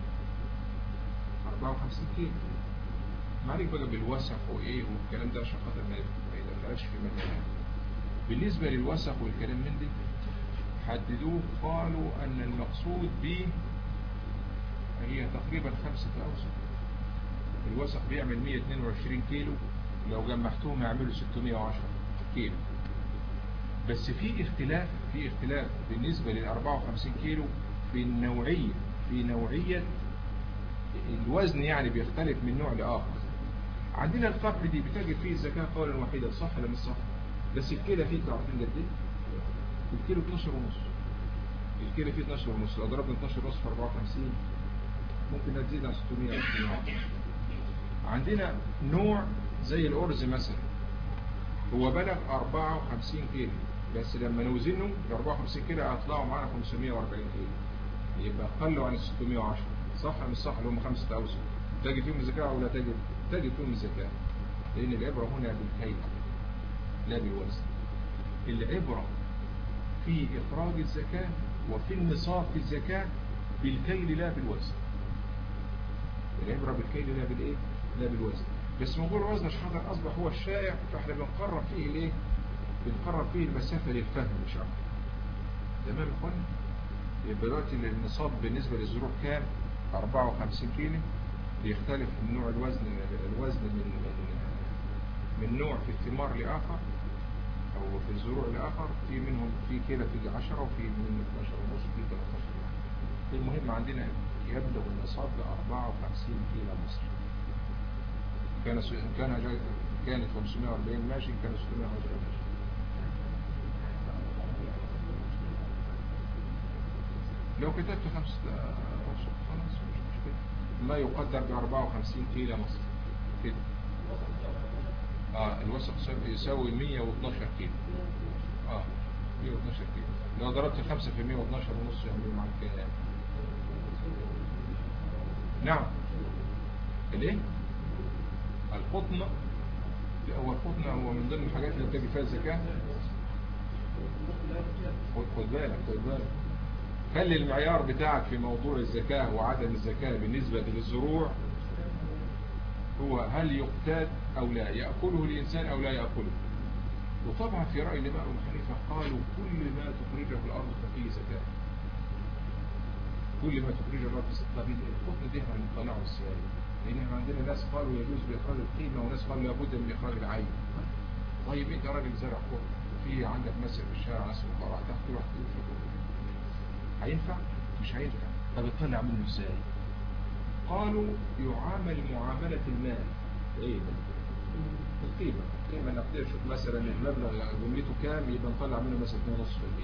54 كيلو ما عليك بقى بالوسخ وايه والكلام ده عشان خاطر ما يدخلكش في مكان بالنسبة للوسخ والكلام من دي حددوه قالوا ان المقصود به هي تقريبا خمسة اوسط الوسخ بيعمل 122 كيلو لو جمعتهم يعملوا 610 كيلو بس في اختلاف في اختلاف بالنسبة لل 54 كيلو في النوعية في نوعية الوزن يعني بيختلف من نوع لآخر عندنا القفل دي بتجد فيه الزكاة قولا واحدا صح ولا مش صح بس الكيلة فيه تعرفين قد ايه الكيلو 12 ونص الكيلة فيه 12 ونص لو ضربنا 12 ونص في 54 ممكن تزيد عن 620 عندنا نوع زي الأرز مثلا هو بلغ 54 كيلو بس لما نوزنه ب 54 كيلو هيطلعوا معانا 540 كيلو يبقى قلوا عن ال 610 صح مش صح اللي هم خمسة أوسط تجد فيهم الزكاة أو لا تجد تجد فيهم الزكاة لأن العبرة هنا بالكيل لا بالوزن العبرة في إخراج الزكاة وفي النصاب في الزكاة بالكيل لا بالوزن العبرة بالكيل لا بالإيه لا بالوزن بس موضوع الوزن مش حاضر أصبح هو الشائع فاحنا بنقرب فيه الايه بنقرب فيه المسافة للفهم مش أكتر تمام يا اخوانا يبقى دلوقتي النصاب بالنسبة للزروع كام 54 كيلو بيختلف من نوع الوزن الوزن من من من نوع في الثمار لآخر أو في الزروع لآخر في منهم في كيلو في 10 وفي من 12 ونص وفي 13 المهم عندنا يبلغ النصاب ل 54 كيلو مصري كان كان جاي كانت 540 ماشي كان 610 ماشي لو كتبت خمسة خلاص مش مشكلة ما يقدر ب 54 كيلو مصري كده اه الوسط يساوي 112 كيلو اه 112 كيلو لو ضربت 5 في 112 ونص يعملوا معاك كام نعم الايه القطن هو القطن هو من ضمن الحاجات اللي بتجي فيها الزكاة خد بالك خد بالك خلي المعيار بتاعك في موضوع الزكاة وعدم الزكاة بالنسبة للزروع هو هل يقتاد أو لا يأكله الإنسان أو لا يأكله وطبعا في رأي الإمام أبو حنيفة قالوا كل ما تخرجه الأرض ففيه زكاة كل ما تخرج الرب طب القطن ده هنطلعه ازاي؟ لان احنا عندنا ناس قالوا يجوز باخراج القيمه وناس قالوا لابد من اخراج العين. طيب انت راجل زرع قطن في عندك مثل في الشارع ناس فقراء تاخد تروح هينفع؟ مش هينفع. طب اطلع منه ازاي؟ قالوا يعامل معامله المال. ايه ده؟ القيمه، القيمه نقدر نشوف مثلا المبلغ جملته كام يبقى نطلع منه مثلا 2.5%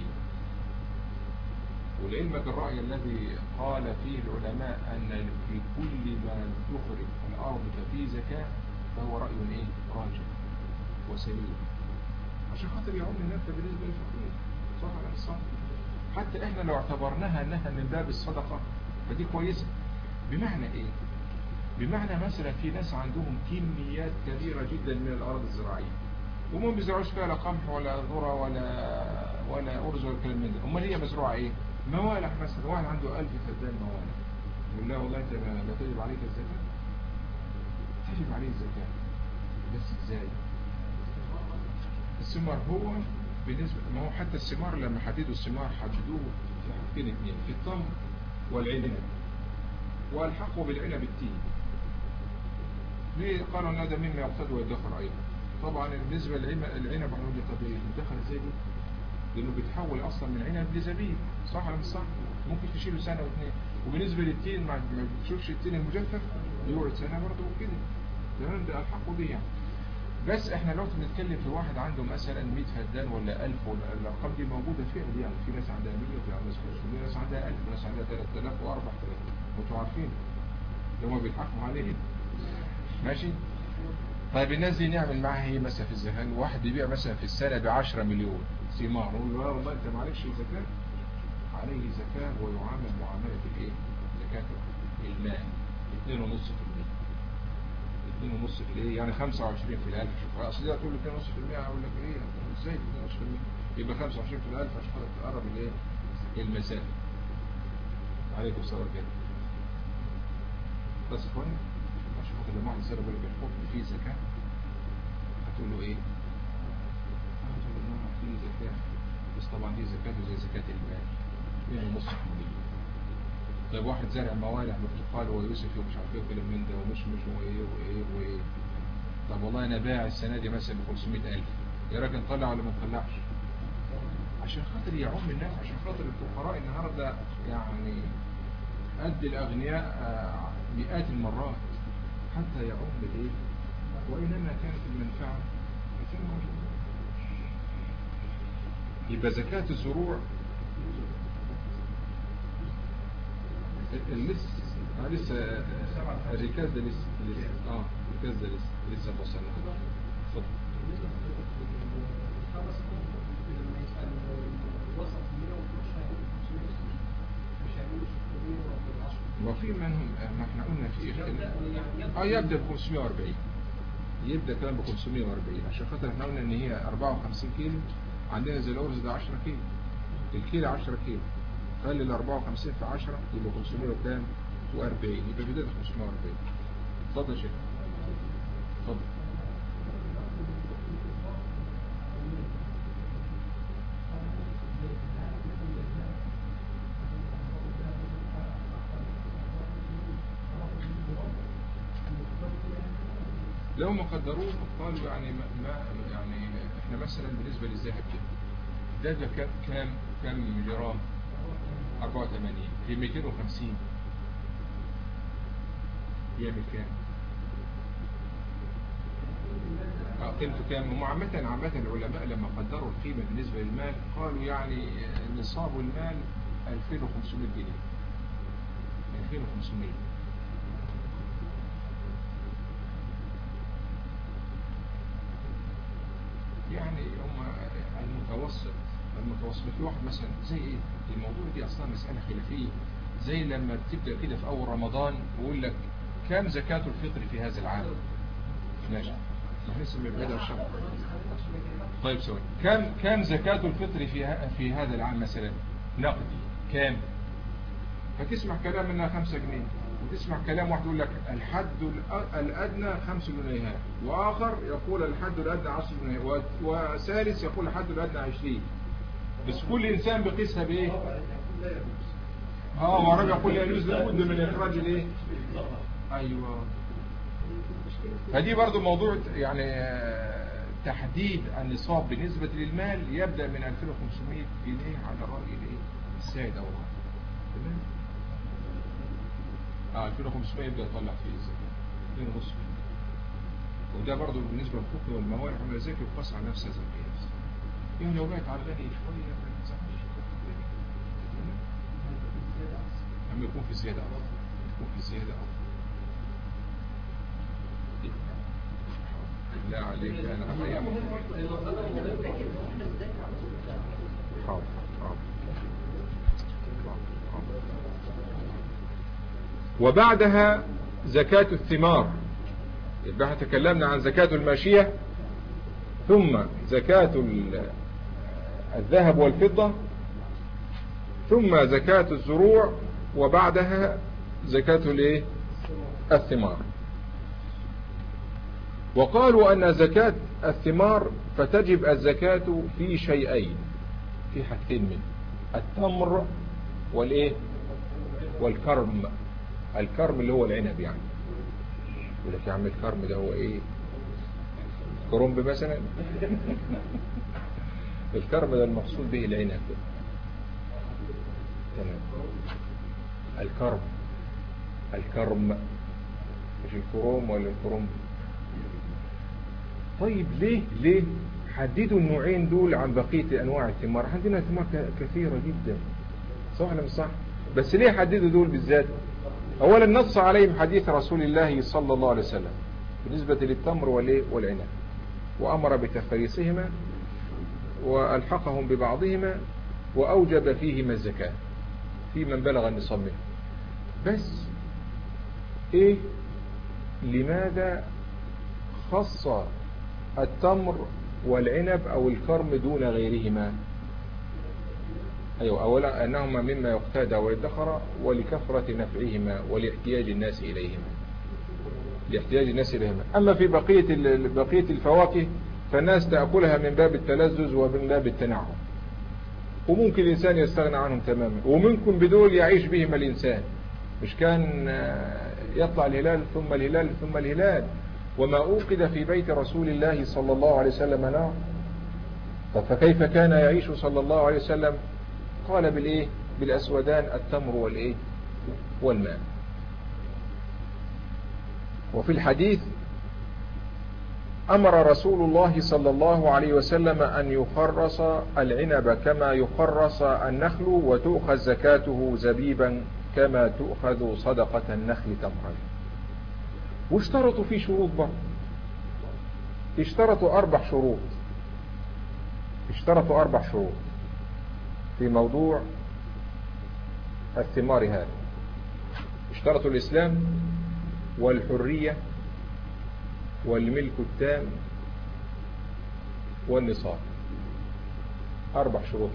ولعلمك الرأي الذي قال فيه العلماء أن في كل ما تخرج الأرض ففيه زكاة فهو رأي إيه؟ راجع وسليم عشان خاطر يعم النفع بالنسبة للفقير صح ولا صح؟ حتى احنا لو اعتبرناها انها من باب الصدقة فدي كويسة بمعنى ايه؟ بمعنى مثلا في ناس عندهم كميات كبيرة جدا من الأرض الزراعية وما بيزرعوش فيها لا قمح ولا ذرة ولا ولا أرز ولا كلام من ده أمال هي مزروعة إيه؟ موالح مثلا واحد عنده ألف فدان موالح يقول له والله أنت لا تجب عليك الزكاة تجب عليه الزكاة بس إزاي؟ الثمار هو بالنسبة ما هو حتى الثمار لما حددوا الثمار حددوه في حاجتين اثنين في التمر والعنب والحقوا بالعنب التين ليه قالوا ان هذا مما يقتضي ويدخر ايضا طبعا بالنسبه للعنب العنب هنقول لي طب يدخر ازاي دي؟ لانه بيتحول اصلا من عنب لزبيب صح ولا مش صح؟ ممكن تشيله سنه واثنين وبالنسبه للتين ما ما بتشوفش التين المجفف يقعد سنه برضه وكده تمام ده الحقوا به يعني بس احنا لو بنتكلم في واحد عنده مثلا 100 فدان ولا 1000 ولا الارقام دي موجوده فعلا يعني في ناس عندها 100 وفي ناس 500 ناس عندها 1000 وناس عندها 3000 و4000 وانتوا عارفين اللي هم بيضحكوا عليه ماشي طيب الناس دي نعمل معاها ايه مثلا في الزكاه واحد بيبيع مثلا في السنه ب 10 مليون ثمار نقول له والله انت معلكش زكاه عليه زكاه ويعامل معامله الايه؟ زكاه المال 2.5% 2.5 في الايه؟ يعني 25 في الألف شوف اصل دي هتقول لي 2.5% اقول لك ايه؟ ازاي 2.5% يبقى 25 في الألف عشان خاطر تقرب الايه؟ المسافه عليكم السلام كده بس اخواني عشان خاطر لما واحد يسأل يقول لك الحكم فيه زكاه هتقول له ايه؟ هتقول له انها فيه زكاه بس طبعا دي زكاته زي زكاه المال 2.5% طيب واحد زارع موالح برتقال ويوسف ومش عارف ايه وكلام من ده ومش مش وايه وايه وايه طب والله انا بايع السنه دي مثلا ب 500000 يا راجل نطلع ولا ما نطلعش؟ عشان خاطر يعم الناس عشان خاطر الفقراء النهارده يعني قد الاغنياء آه، مئات المرات حتى يعم الايه؟ وانما كانت المنفعه غير موجوده يبقى زكاه الزروع لسه آه لسه آه، الركاز ده لسه لسه اه الركاز ده لسه لسه ما وصلنا اتفضل وفي منهم ما احنا قلنا في اختلاف اه يبدا ب 540 يبدا كمان ب 540 عشان خاطر احنا قلنا ان هي 54 كيلو عندنا زي الارز ده 10 كيلو الكيلو 10 كيلو خلي ال 54 في 10 يبقى 500 وكام؟ و40 يبقى بدايه 540 اتفضل يا شيخ اتفضل لو ما قدروه قالوا يعني ما ما- يعني احنا مثلا بالنسبه للذهب كده ده ده كام كام كام جرام 84 في 250 يعمل كام؟ اه قيمته كام؟ هم عامة عامة العلماء لما قدروا القيمة بالنسبة للمال قالوا يعني نصاب المال 2500 جنيه 2500 يعني هم المتوسط المتوسط في واحد مثلا زي ايه الموضوع دي اصلا مسألة خلافية زي لما بتبدأ كده في اول رمضان ويقول لك كم زكاة الفطر في هذا العام ماشي ما احنا لسه بنبدأ الشهر طيب سوري كم كم زكاة الفطر في ه- في هذا العام مثلا نقدي كام فتسمع كلام منها خمسة جنيه وتسمع كلام واحد يقول لك الحد الأ- الأدنى خمس جنيهات وآخر يقول الحد الأدنى عشر جنيهات و- وثالث يقول الحد الأدنى عشرين بس كل إنسان بيقيسها بإيه؟ اه ورجع يقول يجوز لابد من اخراج الايه ايوه فدي برضو موضوع يعني آه، تحديد النصاب بالنسبة للمال يبدأ من 2500 جنيه على رأي الايه السيد أول تمام اه 2500 يبدأ يطلع فيه الزكاة 2.5 وده برضو بالنسبة للفقه والموارد عمل ذلك يقاس على نفس هذا القياس يعني لو بقت على الغني شوية ما تزعلش تمام؟ لما يكون في زيادة أفضل يكون في زيادة أفضل لا عليك أنا أحيانا حاضر حاضر وبعدها زكاة الثمار يبقى احنا تكلمنا عن زكاة الماشية ثم زكاة ال- الذهب والفضة ثم زكاة الزروع وبعدها زكاة الايه الثمار وقالوا أن زكاة الثمار فتجب الزكاة في شيئين في حاجتين منه التمر والايه والكرم الكرم اللي هو العنب يعني يقول لك يا عم الكرم ده هو ايه كرنب مثلا الكرم ده المقصود به العنب تمام الكرم الكرم مش الكروم ولا الكرنب طيب ليه ليه حددوا النوعين دول عن بقية أنواع الثمار عندنا ثمار ك- كثيرة جدا صح ولا مش صح بس ليه حددوا دول بالذات أولا نص عليهم حديث رسول الله صلى الله عليه وسلم بالنسبة للتمر والإيه والعنب وأمر بتفريصهما وألحقهم ببعضهما وأوجب فيهما الزكاة في من بلغ النصاب منه بس إيه لماذا خص التمر والعنب أو الكرم دون غيرهما أيوة أولا أنهما مما يقتادى ويدخر ولكثرة نفعهما ولاحتياج الناس إليهما لاحتياج الناس إليهما أما في بقية ال- بقية الفواكه فالناس تأكلها من باب التلذذ ومن باب التنعم وممكن الإنسان يستغنى عنهم تماما وممكن بدول يعيش بهم الإنسان مش كان آه، يطلع الهلال ثم الهلال ثم الهلال وما أوقد في بيت رسول الله صلى الله عليه وسلم نار طب فكيف كان يعيش صلى الله عليه وسلم قال بالإيه بالأسودان التمر والإيه والماء وفي الحديث أمر رسول الله صلى الله عليه وسلم أن يخرص العنب كما يخرص النخل وتؤخذ زكاته زبيبا كما تؤخذ صدقة النخل تمرا واشترطوا في شروط برضه اشترطوا أربع شروط اشترطوا أربع شروط في موضوع الثمار هذا اشترطوا الإسلام والحرية والملك التام والنصاب أربع شروط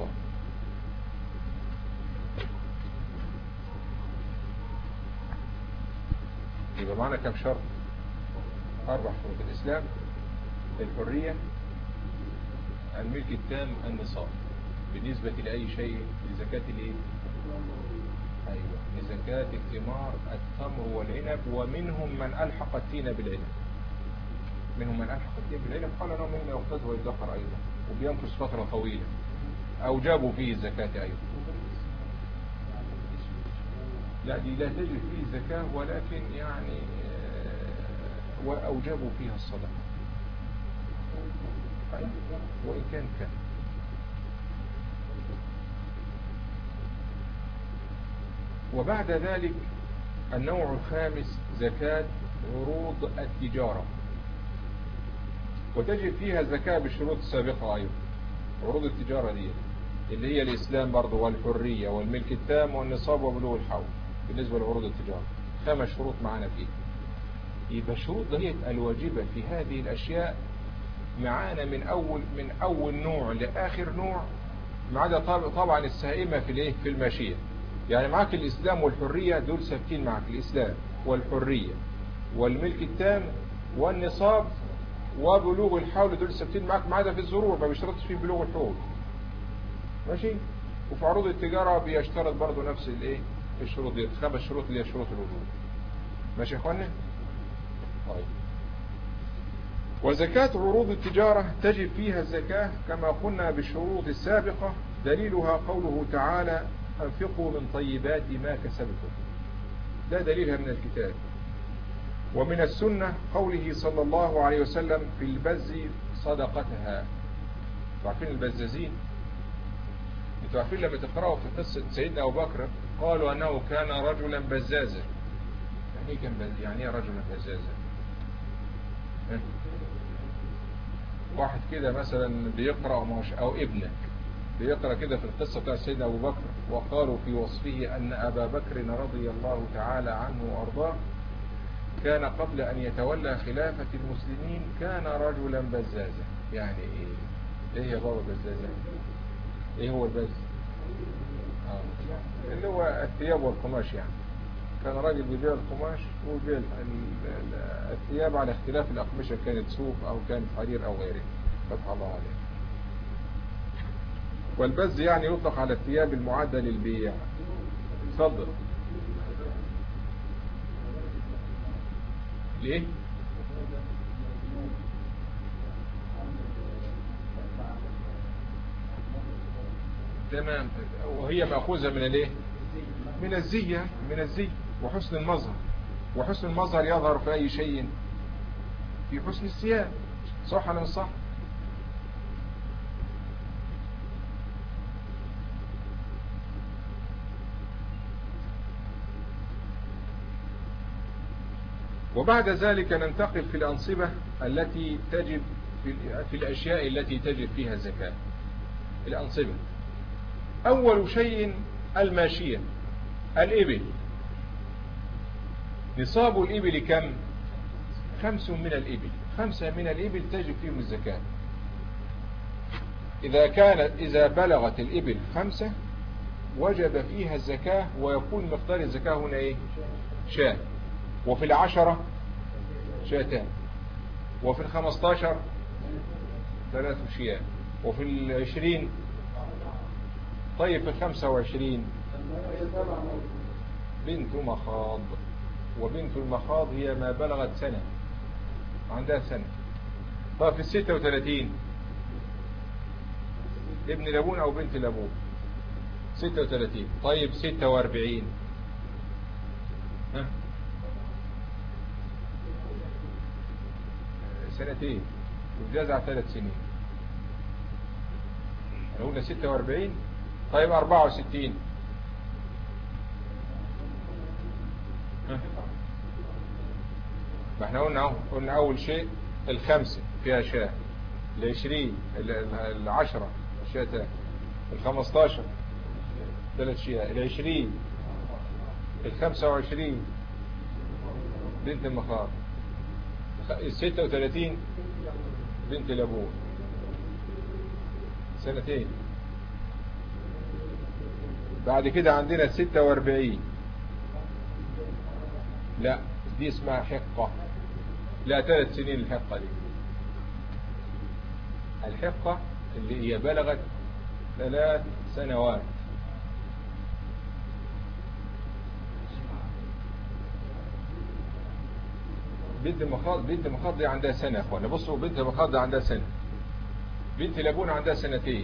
يبقى معنا كم شرط أربع شروط الإسلام الحرية الملك التام النصاب بالنسبة لأي شيء لزكاة الإيه؟ أيوة لزكاة الثمار التمر والعنب ومنهم من ألحق التين بالعنب منهم من ألحق التين بالعنب قال أنه مما يقتض ويدخر أيضا وبينقص فترة طويلة أو جابوا فيه الزكاة أيضا لا دي لا تجري فيه الزكاة ولكن يعني آه، وأوجبوا فيها الصدقة أيوة. وإن كان كان وبعد ذلك النوع الخامس زكاة عروض التجارة وتجد فيها الزكاة بالشروط السابقة أيضا عروض التجارة دي اللي هي الإسلام برضه والحرية والملك التام والنصاب وبلوغ الحول بالنسبة لعروض التجارة خمس شروط معنا فيه يبقى الشروط ديت الواجبة في هذه الأشياء معانا من أول من أول نوع لآخر نوع ما عدا طب- طبعا السائمة في الايه في الماشية يعني معاك الإسلام والحرية دول ثابتين معك الإسلام والحرية والملك التام والنصاب وبلوغ الحول دول ثابتين معك ما عدا في الزروع ما بيشترطش فيه بلوغ الحول ماشي وفي عروض التجارة بيشترط برضو نفس الايه الشروط دي خمس شروط اللي هي شروط الوجوب ماشي يا اخوانا طيب وزكاة عروض التجارة تجب فيها الزكاة كما قلنا بالشروط السابقة دليلها قوله تعالى أنفقوا من طيبات ما كسبتم ده دليلها من الكتاب ومن السنة قوله صلى الله عليه وسلم في البز صدقتها عارفين البزازين انتوا عارفين لما تقرأوا في قصة سيدنا أبو بكر قالوا أنه كان رجلا بزازا يعني ايه كان بز... يعني ايه رجلا بزازا ها؟ واحد كده مثلا بيقرأ مش أو ابنك بيقرأ كده في القصة بتاع سيدنا أبو بكر وقالوا في وصفه أن أبا بكر رضي الله تعالى عنه وأرضاه كان قبل أن يتولى خلافة المسلمين كان رجلا بزازا يعني إيه إيه يا بابا بزازا إيه هو البز آه. اللي هو الثياب والقماش يعني كان راجل بيبيع القماش وبيبيع ال- ال- الثياب على اختلاف الأقمشة كانت صوف أو كانت حرير أو غيره فتح الله عليه والبز يعني يطلق على الثياب المعدة للبيع اتفضل ليه تمام وهي مأخوذة من الايه من الزي من الزي وحسن المظهر وحسن المظهر يظهر في أي شيء في حسن الثياب صح ولا مش صح وبعد ذلك ننتقل في الأنصبة التي تجب في, في الأشياء التي تجب فيها الزكاة الأنصبة أول شيء الماشية الإبل نصاب الإبل كم خمس من الإبل خمسة من الإبل تجب فيهم الزكاة إذا كانت إذا بلغت الإبل خمسة وجب فيها الزكاة ويكون مقدار الزكاة هنا إيه شاة وفي العشرة شاتان وفي الخمستاشر ثلاث شياه وفي العشرين طيب في الخمسة وعشرين بنت مخاض وبنت المخاض هي ما بلغت سنة عندها سنة طيب في الستة وثلاثين ابن لبون أو بنت لبون ستة وثلاثين طيب ستة واربعين ها سنتين والجزع ثلاث سنين احنا قلنا 46 طيب 64 ها؟ ما احنا قلنا اهو قلنا اول شيء الخمسة فيها شاة العشرين ال- ال- العشرة شاتان الخمستاشر ثلاث شياه العشرين الخمسة وعشرين بنت المخاض الستة وثلاثين بنت لابون سنتين بعد كده عندنا الستة واربعين لا دي اسمها حقة لا ثلاث سنين الحقة دي الحقة اللي هي بلغت ثلاث سنوات بنت المخاض بنت المخاض دي عندها سنة يا اخوانا بصوا بنت المخاض دي عندها سنة بنت لابون عندها سنتين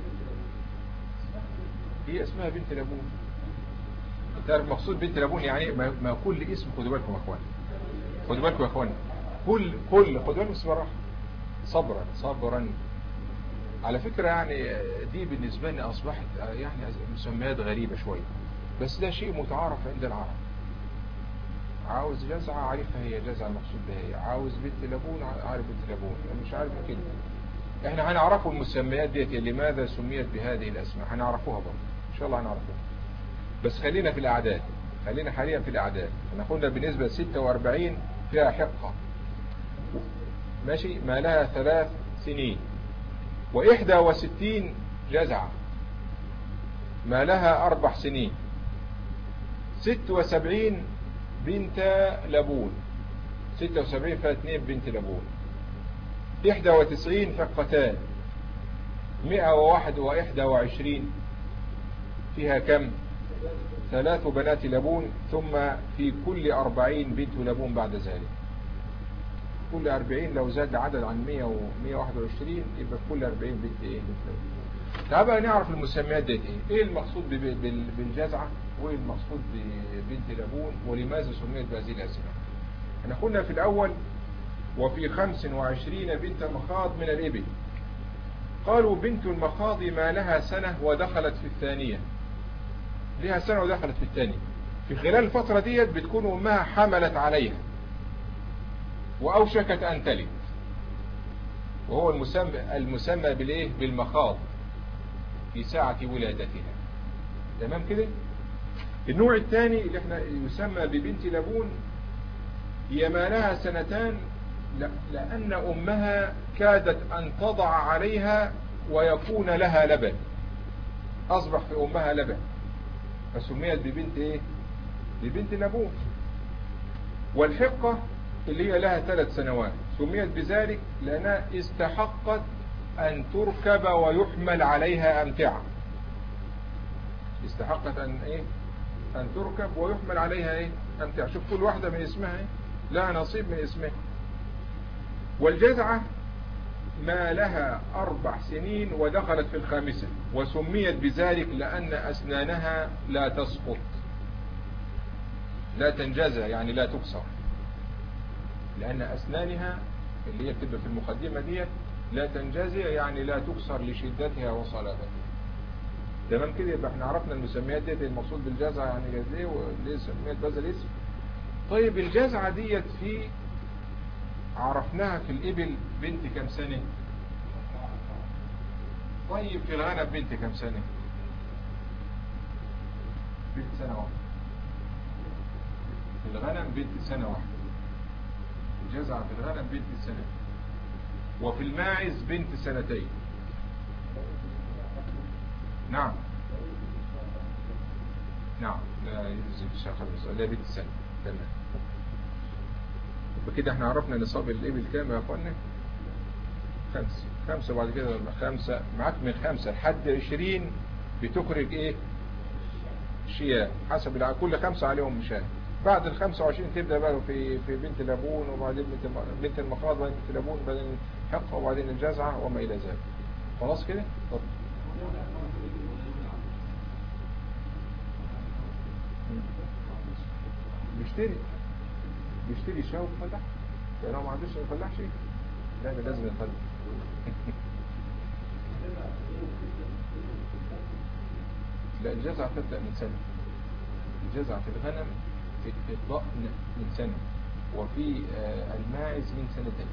هي اسمها بنت لابون انت عارف مقصود بنت لابون يعني ما, ما كل اسم خدوا بالكم يا اخوانا خدوا بالكم يا اخوانا كل كل خدوا بالكم بس بالراحه صبرا صبرا على فكرة يعني دي بالنسبة لي أصبحت يعني مسميات غريبة شوية بس ده شيء متعارف عند العرب عاوز جزعة عارفها هي جزعة المقصود بها هي عاوز بنت لابون عارف بنت لابون مش عارف كده احنا هنعرفوا المسميات ديت لماذا سميت بهذه الاسماء هنعرفوها برضه ان شاء الله هنعرفوها بس خلينا في الاعداد خلينا حاليا في الاعداد احنا قلنا بالنسبة 46 فيها حقة ماشي ما لها ثلاث سنين وإحدى وستين جزعة ما لها أربع سنين ست وسبعين بنت لبون ستة وسبعين فيها اثنين بنت لبون إحدى وتسعين حقتان مئة وواحد وإحدى وعشرين فيها كم ثلاث بنات لبون ثم في كل أربعين بنت لبون بعد ذلك كل أربعين لو زاد العدد عن مية ومية واحد وعشرين يبقى كل أربعين بنت إيه بنت لبون تعال بقى نعرف المسميات دي إيه إيه المقصود بب- بال- بالجزعة وإيه المقصود ببنت لبون ولماذا سميت بهذه الأسماء احنا قلنا في الأول وفي خمس وعشرين بنت مخاض من الإبل قالوا بنت المخاض ما لها سنة ودخلت في الثانية لها سنة ودخلت في الثانية في خلال الفترة ديت بتكون أمها حملت عليها وأوشكت أن تلد وهو المسمى, المسمى بالإيه بالمخاض في ساعة ولادتها تمام كده النوع الثاني اللي احنا يسمى ببنت لبون هي ما لها سنتان لا- لأن أمها كادت أن تضع عليها ويكون لها لبن أصبح في أمها لبن فسميت ببنت إيه؟ ببنت لبون والحقة اللي هي لها ثلاث سنوات سميت بذلك لأنها استحقت أن تركب ويحمل عليها أمتعة استحقت أن إيه؟ أن تركب ويحمل عليها إيه؟ أمتعة شوف كل واحدة من اسمها إيه؟ لها نصيب من اسمها والجزعة ما لها أربع سنين ودخلت في الخامسة وسميت بذلك لأن أسنانها لا تسقط لا تنجزع يعني لا تكسر لأن أسنانها اللي هي بتبقى في المقدمة دي لا تنجزع يعني لا تكسر لشدتها وصلابتها تمام كده يبقى احنا عرفنا المسميات ديت المقصود بالجزعة يعني قد ايه وليه سميت بهذا الاسم طيب الجزعة ديت في عرفناها في الإبل بنت كم سنة طيب في الغنم بنت كم سنة بنت سنة واحدة في الغنم بنت سنة واحدة الجزعة في الغنم بنت سنة وفي الماعز بنت سنتين نعم نعم لا يجزي في الشيخ الرسول لا بنت سنة تمام بكده احنا عرفنا نصاب الإبل كام يا اخوانا خمسة خمسة وبعد كده لما خمسة معاك من خمسة لحد عشرين بتخرج ايه شياه حسب الع... كل خمسة عليهم شاه بعد ال 25 تبدأ بقى في في بنت لابون وبعدين بنت الم- بنت المخاض وبعدين بنت لابون وبعدين الحقة وبعدين الجزعة وما إلى ذلك خلاص كده؟ طب بيشتري بيشتري شاو ويفلح يعني لو ما عندوش ما يفلحش لا ده لازم يفلح لا الجزعة تبدأ من سنة الجزعة في الغنم في في الضأن من سنة وفي آه، الماعز من سنتين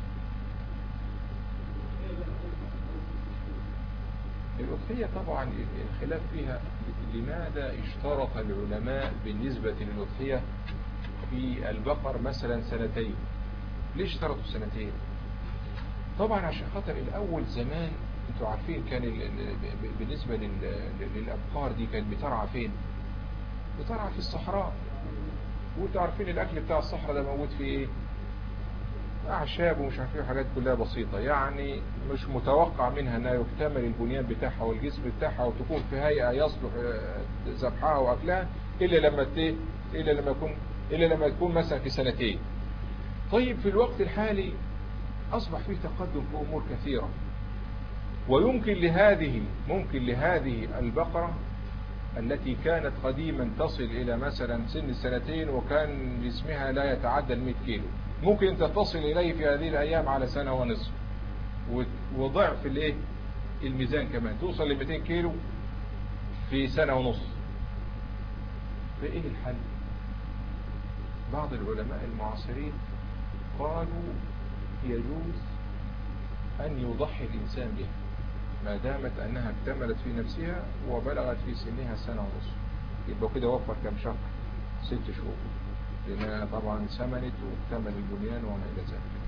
الأضحية طبعا الخلاف فيها لماذا اشترط العلماء بالنسبة للأضحية في البقر مثلا سنتين ليش اشترطوا سنتين طبعا عشان خاطر الأول زمان انتوا عارفين كان ال- ال- ب- بالنسبة لل- للأبقار دي كانت بترعى فين بترعى في الصحراء وانتوا عارفين الأكل بتاع الصحراء ده موجود في ايه أعشاب ومش عارف ايه حاجات كلها بسيطة يعني مش متوقع منها انها يكتمل البنيان بتاعها والجسم بتاعها وتكون في هيئة يصلح آه، ذبحها وأكلها إلا لما ت- إلا لما يكون إلا لما تكون مثلا في سنتين طيب في الوقت الحالي أصبح فيه تقدم في أمور كثيرة ويمكن لهذه ممكن لهذه البقرة التي كانت قديما تصل إلى مثلا سن السنتين وكان جسمها لا يتعدى ال 100 كيلو ممكن أنت تصل إليه في هذه الأيام على سنة ونصف و- وضعف الايه الميزان كمان توصل ل 200 كيلو في سنة ونص فإيه الحل بعض العلماء المعاصرين قالوا يجوز أن يضحي الإنسان بها ما دامت أنها اكتملت في نفسها وبلغت في سنها سنة ونصف يبقى كده وفر كم شهر ست شهور لأنها طبعا سمنت واكتمل البنيان وما إلى ذلك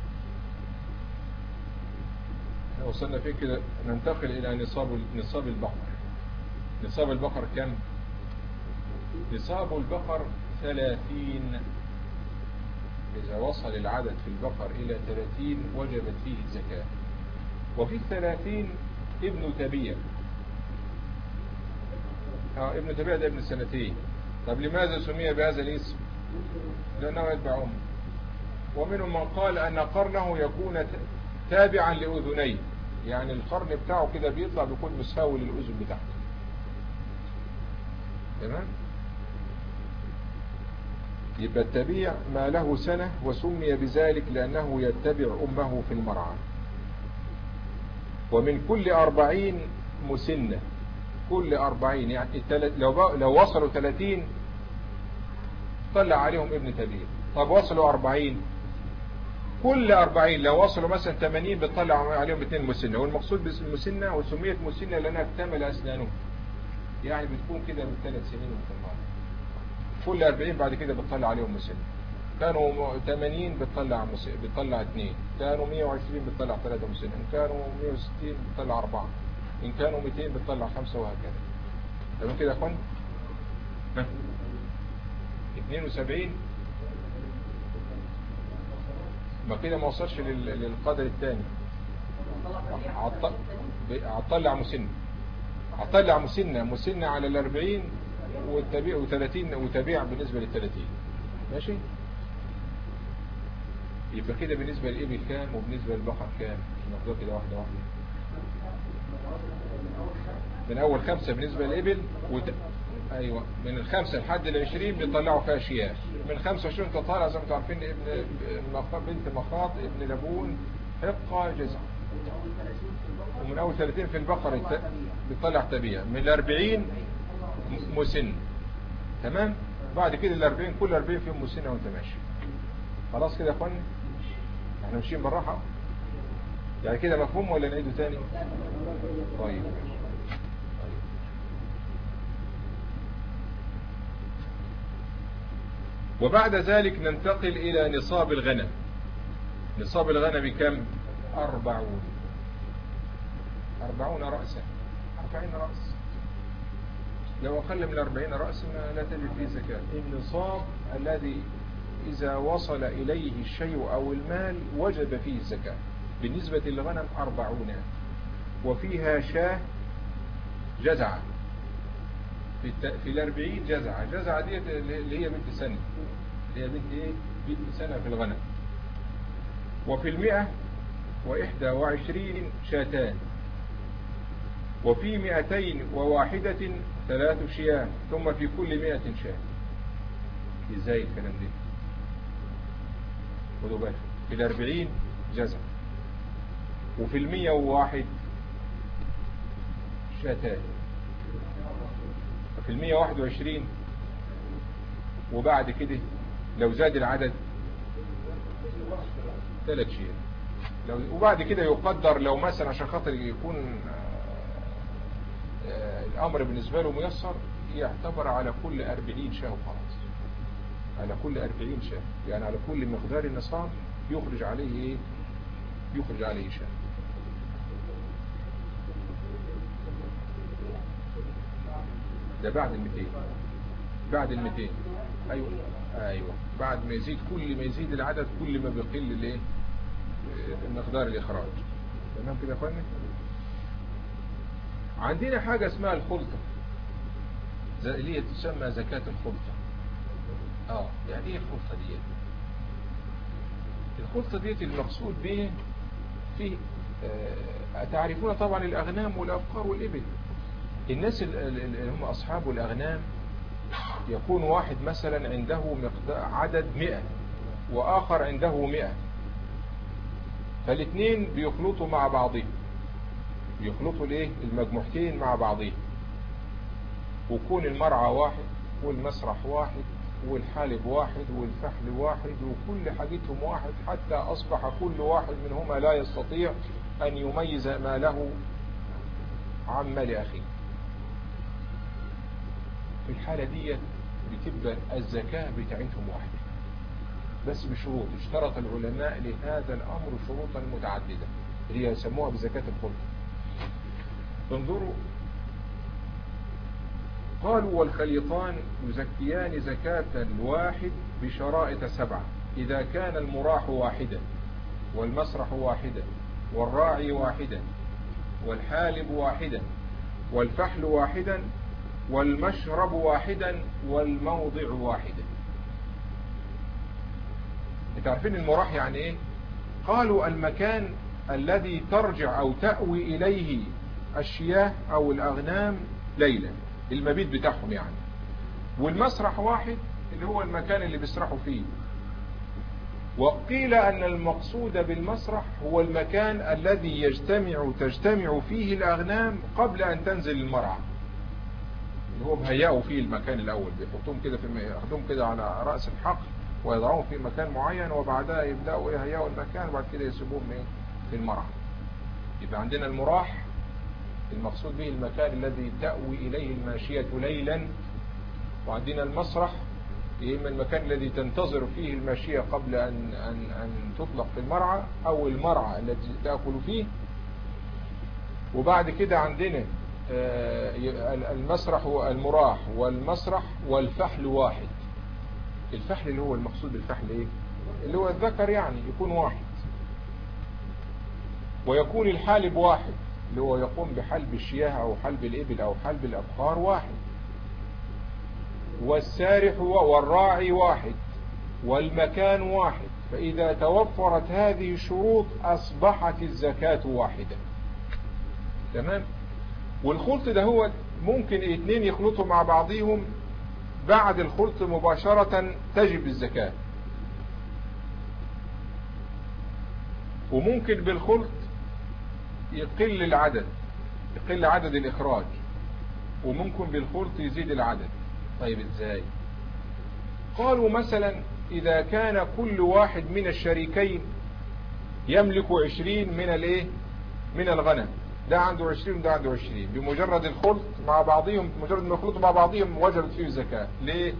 احنا وصلنا فين كده ننتقل إلى نصاب نصاب البقر نصاب البقر كم نصاب البقر ثلاثين إذا وصل العدد في البقر إلى ثلاثين وجبت فيه الزكاة وفي الثلاثين ابن تبيع اه ابن تبيع ده ابن سنتين طب لماذا سمي بهذا الاسم لأنه يتبع أمه ومنهم من قال أن قرنه يكون ت- تابعا لأذنيه يعني القرن بتاعه كده بيطلع بيكون مساوي للأذن بتاعته تمام يبقى التبيع ما له سنة وسمي بذلك لأنه يتبع أمه في المرعى ومن كل أربعين مسنة كل أربعين يعني التل... لو, بق... لو وصلوا ثلاثين طلع عليهم ابن تبيع طب وصلوا أربعين كل أربعين لو وصلوا مثلا ثمانين بتطلع عليهم اثنين مسنة والمقصود بالمسنة وسميت مسنة لأنها اكتمل أسنانهم يعني بتكون كده من ثلاث سنين ومن كل 40 بعد كده بتطلع عليهم مسنة كانوا 80 بتطلع مس... بتطلع 2 كانوا 120 بتطلع 3 مسنة إن كانوا 160 بتطلع 4 إن كانوا 200 بتطلع 5 وهكذا تمام كده يا اخوان ها 72 ما كده ما وصلش لل... للقدر الثاني عط... هتطلع مسنة هتطلع مسنة مسنة على الأربعين والتبيع وثلاثين وتبيع بالنسبة للثلاثين ماشي يبقى كده بالنسبة للإبل كام وبالنسبة للبقر كام ناخدها كده واحدة واحدة من أول خمسة بالنسبة للإبل وت... أيوة من الخمسة لحد العشرين بيطلعوا فيها شياه من خمسة وعشرين تطالع زي ما انتم عارفين ابن مخ- بنت مخاض ابن لبون حقة جزع ومن أول 30 في البقر الت- بيطلع تبيع من الأربعين م- مسن تمام بعد كده الأربعين كل أربعين فيهم مسنة وانت ماشي خلاص كده يا اخوانا احنا ماشيين بالراحة يعني كده مفهوم ولا نعيده تاني طيب ماشي. طيب. وبعد ذلك ننتقل إلى نصاب الغنم نصاب الغنم كم أربعون أربعون رأسا أربعين رأس لو أقل من أربعين رأسا لا تجد فيه زكاة النصاب الذي إذا وصل إليه الشيء أو المال وجب فيه الزكاة بالنسبة للغنم أربعون وفيها شاه جزعة في, الت... في الأربعين جزعة جزعة دي اللي هي بنت سنة اللي هي بنت إيه؟ بنت سنة في الغنم وفي المئة وإحدى وعشرين شاتان وفي مئتين وواحدة ثلاث شياه ثم في كل مئة شاه ازاي الكلام ده خدوا بالكم في الأربعين جزع وفي المية وواحد شاتان وفي المية واحد وعشرين وبعد كده لو زاد العدد ثلاث شيء لو وبعد كده يقدر لو مثلا عشان خاطر يكون آه، آه، الأمر بالنسبة له ميسر يعتبر على كل أربعين شاه وخلاص على كل أربعين شاه يعني على كل مقدار النصاب يخرج عليه إيه يخرج عليه شاه ده بعد المتين بعد المتين أيوة أيوة بعد ما يزيد كل ما يزيد العدد كل ما بيقل الايه مقدار الإخراج تمام كده يا اخوانا عندنا حاجة اسمها الخلطة زي- اللي هي تسمى زكاة الخلطة اه يعني ايه الخلطة دي الخلطة دي المقصود به في آه تعرفون طبعا الأغنام والأبقار والإبل الناس ال- ال- اللي هم أصحاب الأغنام يكون واحد مثلا عنده مقدار عدد مئة وآخر عنده مئة فالاثنين بيخلطوا مع بعضهم بيخلطوا الايه المجموعتين مع بعضهم ويكون المرعى واحد والمسرح واحد والحالب واحد والفحل واحد وكل حاجتهم واحد حتى أصبح كل واحد منهما لا يستطيع أن يميز ما له عن مال أخيه في الحالة دي بتبقى الزكاة بتاعتهم واحدة بس بشروط اشترط العلماء لهذا الأمر شروطا متعددة اللي هي يسموها بزكاة الخلق انظروا قالوا والخليطان يزكيان زكاة الواحد بشرائط سبعة إذا كان المراح واحدا والمسرح واحدا والراعي واحدا والحالب واحدا والفحل واحدا والمشرب واحدا والموضع واحدا انت عارفين المراح يعني ايه قالوا المكان الذي ترجع او تأوي اليه الشياه او الاغنام ليلا المبيت بتاعهم يعني والمسرح واحد اللي هو المكان اللي بيسرحوا فيه وقيل أن المقصود بالمسرح هو المكان الذي يجتمع تجتمع فيه الأغنام قبل أن تنزل المرعى اللي هو بهيئوا فيه المكان الأول بيحطوهم كده في ياخدوهم كده على رأس الحقل ويضعوهم في مكان معين وبعدها يبدأوا يهيئوا المكان وبعد كده يسيبوهم ايه في المرعى يبقى عندنا المراح المقصود به المكان الذي تأوي إليه الماشية ليلا وعندنا المسرح إما المكان الذي تنتظر فيه الماشية قبل أن, أن, أن تطلق في المرعى أو المرعى التي تأكل فيه وبعد كده عندنا المسرح والمراح والمسرح والفحل واحد الفحل اللي هو المقصود بالفحل ايه اللي هو الذكر يعني يكون واحد ويكون الحالب واحد اللي هو يقوم بحلب الشياه او حلب الابل او حلب الابقار واحد والسارح والراعي واحد والمكان واحد فإذا توفرت هذه الشروط أصبحت الزكاة واحدة تمام والخلط ده هو ممكن اثنين يخلطوا مع بعضهم بعد الخلط مباشرة تجب الزكاة وممكن بالخلط يقل العدد يقل عدد الإخراج وممكن بالخلط يزيد العدد طيب ازاي قالوا مثلا إذا كان كل واحد من الشريكين يملك عشرين من الايه من الغنم ده عنده عشرين وده عنده عشرين بمجرد الخلط مع بعضهم بمجرد ما يخلطوا مع بعضهم وجبت فيه الزكاة ليه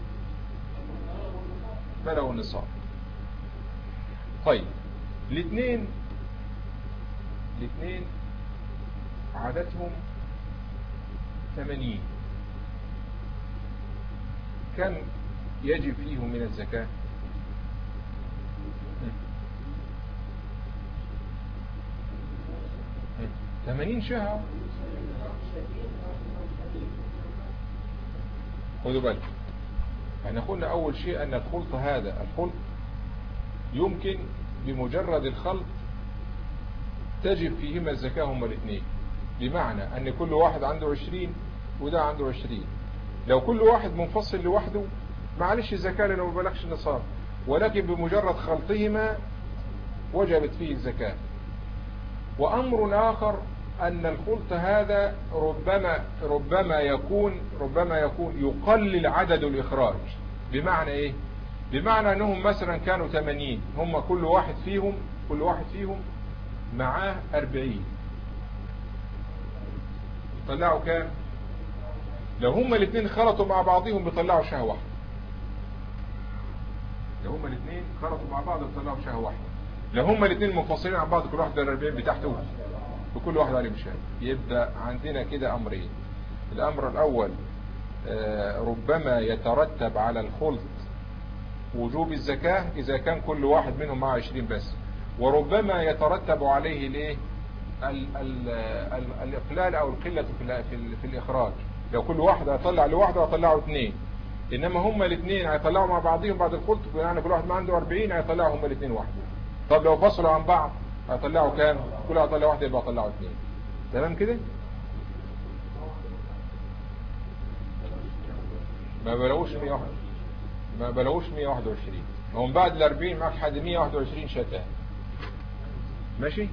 بلغوا النصاب طيب الاثنين الاثنين عددهم ثمانين كم يجب فيهم من الزكاة ثمانين شهر خذوا بالك احنا قلنا اول شيء ان الخلط هذا الخلط يمكن بمجرد الخلط تجب فيهما الزكاة هما الاثنين بمعنى ان كل واحد عنده عشرين وده عنده عشرين لو كل واحد منفصل لوحده معلش الزكاة لانه ما بلغش النصاب ولكن بمجرد خلطهما وجبت فيه الزكاة وأمر آخر أن الخلط هذا ربما ربما يكون ربما يكون يقلل عدد الإخراج بمعنى إيه؟ بمعنى أنهم مثلا كانوا 80 هم كل واحد فيهم كل واحد فيهم معاه 40 يطلعوا كام؟ لو هما الاثنين خلطوا مع بعضهم بيطلعوا شهوة واحدة لو هما الاثنين خلطوا مع بعض بيطلعوا شهوة واحدة لو هما الاثنين منفصلين عن بعض كل واحد ده 40 بتاعته وكل واحد عليه مشاهد يبقى عندنا كده امرين الامر الاول ربما يترتب على الخلط وجوب الزكاة اذا كان كل واحد منهم مع 20 بس وربما يترتب عليه الايه الاقلال او القلة في, في, في الاخراج لو كل واحد هيطلع لوحده هيطلعوا اثنين انما هما الاثنين هيطلعوا مع بعضهم بعد الخلط يعني كل واحد ما عنده 40 هيطلعوا هما الاثنين واحده طب لو فصلوا عن بعض هيطلعوا كام كل واحد هيطلع واحده يبقى هيطلعوا اثنين تمام كده ما بلغوش 101 ما بلغوش 121 هم بعد ال 40 معك حد 121 شتاه ماشي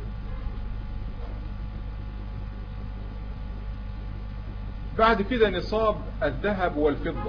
بعد كده نصاب الذهب والفضة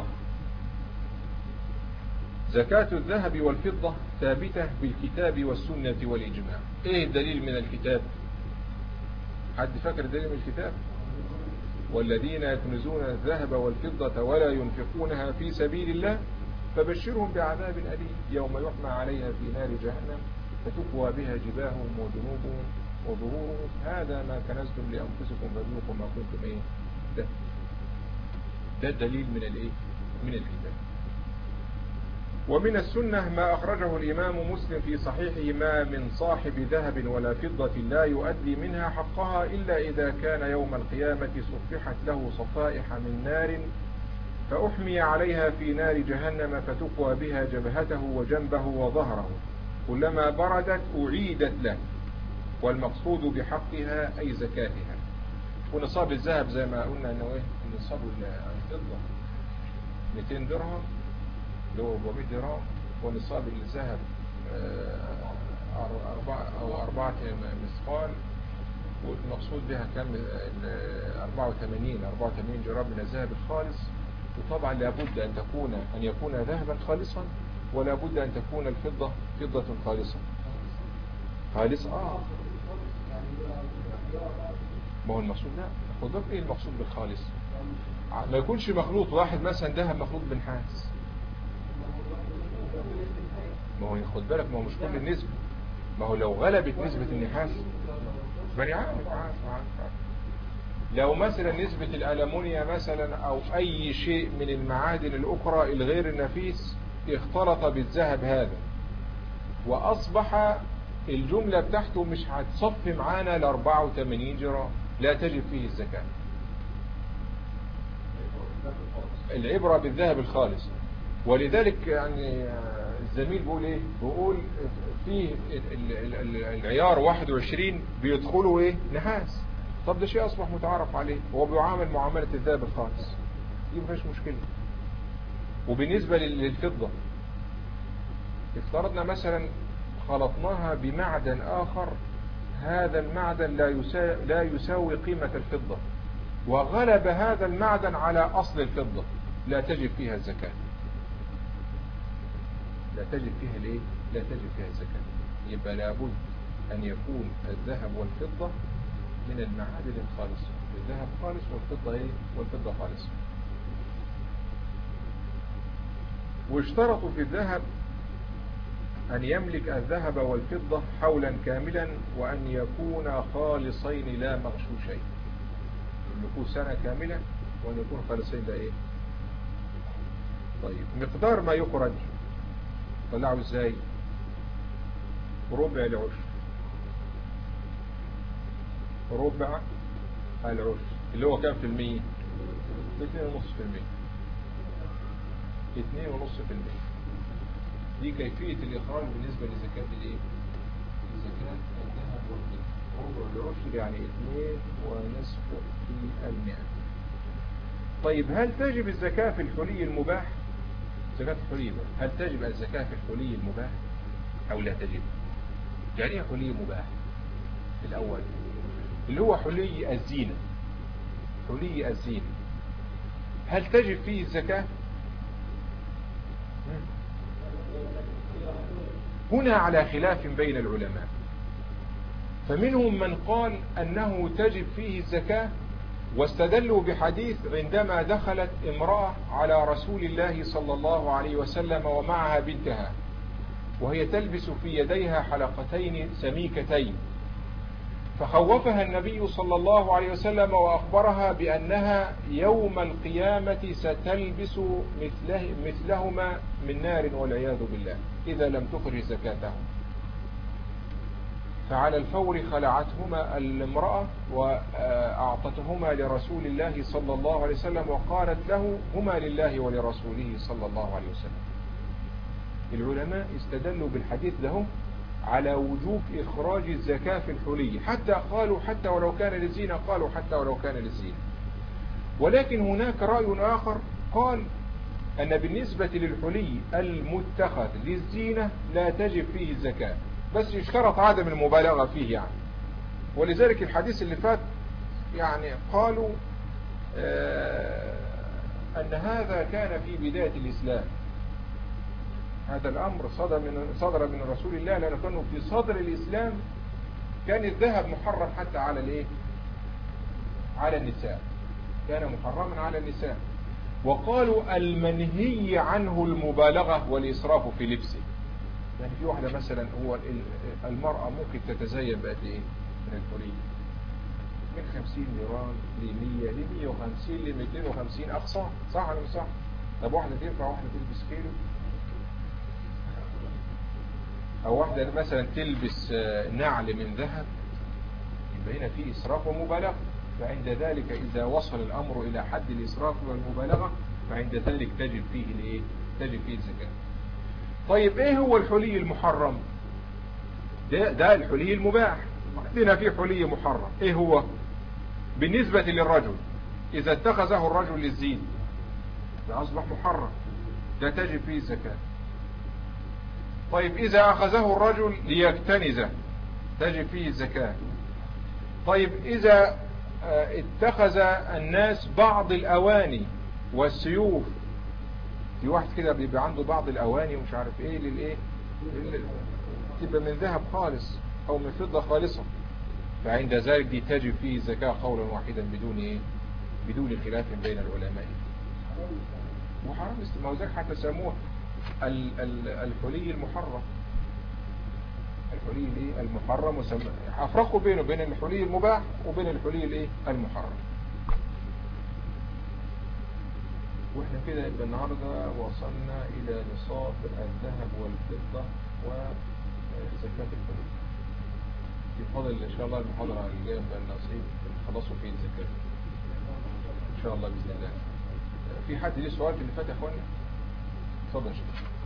زكاة الذهب والفضة ثابتة بالكتاب والسنة والإجماع ايه الدليل من الكتاب حد فاكر الدليل من الكتاب والذين يكنزون الذهب والفضة ولا ينفقونها في سبيل الله فبشرهم بعذاب أليم يوم يحمى عليها في نار جهنم فتكوى بها جباههم وجنوبهم وظهورهم هذا ما كنزتم لأنفسكم فذوقوا ما كنتم ايه ده ده الدليل من الايه من الكتاب ومن السنة ما أخرجه الإمام مسلم في صحيحه ما من صاحب ذهب ولا فضة لا يؤدي منها حقها إلا إذا كان يوم القيامة صفحت له صفائح من نار فأحمي عليها في نار جهنم فتقوى بها جبهته وجنبه وظهره كلما بردت أعيدت له والمقصود بحقها أي زكاتها ونصاب الذهب زي ما قلنا انه ايه نصاب الفضة 200 درهم اللي هو 400 درهم ونصاب الذهب آه، أربعة أو أربعة مثقال والمقصود بها كم 84 84 جرام من الذهب الخالص وطبعا لابد أن تكون أن يكون ذهبا خالصا ولا بد أن تكون الفضة فضة خالصة خالصة آه ما هو المقصود لا خد بالك ايه المقصود بالخالص ما يكونش مخلوط واحد مثلا ذهب مخلوط بنحاس ما هو خد بالك ما هو مش كل النسبة ما هو لو غلبت نسبة النحاس بني عارف عارف عارف لو مثلا نسبة الألمونيا مثلا أو أي شيء من المعادن الأخرى الغير النفيس اختلط بالذهب هذا وأصبح الجملة بتاعته مش هتصفي معانا ل 84 جرام لا تجب فيه الزكاة العبرة بالذهب الخالص ولذلك يعني الزميل بيقول ايه بيقول فيه العيار 21 بيدخلوا ايه نحاس طب ده شيء اصبح متعارف عليه هو بيعامل معاملة الذهب الخالص دي مفيش مشكلة وبالنسبة للفضة افترضنا مثلا خلطناها بمعدن آخر هذا المعدن لا يساوي, لا يساوي قيمة الفضة وغلب هذا المعدن على أصل الفضة لا تجب فيها الزكاة لا تجب فيها الايه لا تجب فيها الزكاة يبقى لابد أن يكون الذهب والفضة من المعادن الخالصة الذهب خالص والفضة ايه والفضة خالصة واشترطوا في الذهب أن يملك الذهب والفضة حولا كاملا وأن يكون خالصين لا مغشوشين يكون سنة كاملة وأن يكون خالصين لا إيه طيب مقدار ما يخرج طلعه ازاي ربع العشر ربع العشر اللي هو كام في المية اثنين ونص في المية اثنين ونص في المية دي كيفية الإخراج بالنسبة لزكاة الايه زكاة الذهب والفضة ربع العشر يعني اثنين ونصف في المئة طيب هل تجب الزكاة في الحلي المباح زكاة الحلي هل تجب الزكاة في الحلي المباح أو لا تجب يعني ايه حلي مباح الأول اللي هو حلي الزينة حلي الزينة هل تجب فيه الزكاة هنا على خلاف بين العلماء فمنهم من قال أنه تجب فيه الزكاة واستدلوا بحديث عندما دخلت امرأة على رسول الله صلى الله عليه وسلم ومعها بنتها وهي تلبس في يديها حلقتين سميكتين فخوفها النبي صلى الله عليه وسلم وأخبرها بأنها يوم القيامة ستلبس مثله مثلهما من نار والعياذ بالله إذا لم تخرج زكاتهم فعلى الفور خلعتهما الامرأة وأعطتهما لرسول الله صلى الله عليه وسلم وقالت له هما لله ولرسوله صلى الله عليه وسلم العلماء استدلوا بالحديث ده على وجوب إخراج الزكاة في الحلي حتى قالوا حتى ولو كان للزينة قالوا حتى ولو كان للزينة ولكن هناك رأي آخر قال أن بالنسبة للحلي المتخذ للزينة لا تجب فيه الزكاة بس يشترط عدم المبالغة فيه يعني ولذلك الحديث اللي فات يعني قالوا آه أن هذا كان في بداية الإسلام هذا الأمر صدر من, صدر من رسول الله لأنه كانوا في صدر الإسلام كان الذهب محرم حتى على الايه على النساء كان محرما على النساء وقالوا المنهي عنه المبالغة والإسراف في لبسه يعني في واحدة مثلا هو المرأة ممكن تتزين بقد ايه من الحرية من 50 جرام ل 100 ل 150 ل 250 أقصى صح ولا مش صح؟ طب واحدة تنفع واحدة تلبس كيلو أو واحدة مثلا تلبس نعل من ذهب يبقى هنا في إسراف ومبالغة فعند ذلك إذا وصل الأمر إلى حد الإسراف والمبالغة فعند ذلك تجب فيه الايه تجب فيه الزكاة طيب ايه هو الحلي المحرم ده, ده الحلي المباح عندنا في حلي محرم ايه هو بالنسبة للرجل اذا اتخذه الرجل للزين ده اصبح محرم ده تجب فيه الزكاة طيب اذا اخذه الرجل ليكتنزه تجب فيه الزكاة طيب اذا اتخذ الناس بعض الاواني والسيوف في واحد كده بيبقى عنده بعض الاواني ومش عارف ايه للايه تبقى من ذهب خالص او من فضة خالصة فعند ذلك دي تجب فيه زكاة قولا واحدا بدون ايه بدون خلاف بين العلماء وحرام ما هو ذلك حتى سموه الحلي المحرم الحلي الايه المحرم وسم... افرقوا بينه بين الحلي المباح وبين الحلي الايه المحرم واحنا كده يبقى النهاردة وصلنا الى نصاب الذهب والفضة وزكاة الفلوس يفضل ان شاء الله المحاضرة اللي جاية بقى النصيب خلصوا فيه الزكاة ان شاء الله بإذن الله في حد ليه سؤال في اللي فات يا اخوانا اتفضل يا شيخ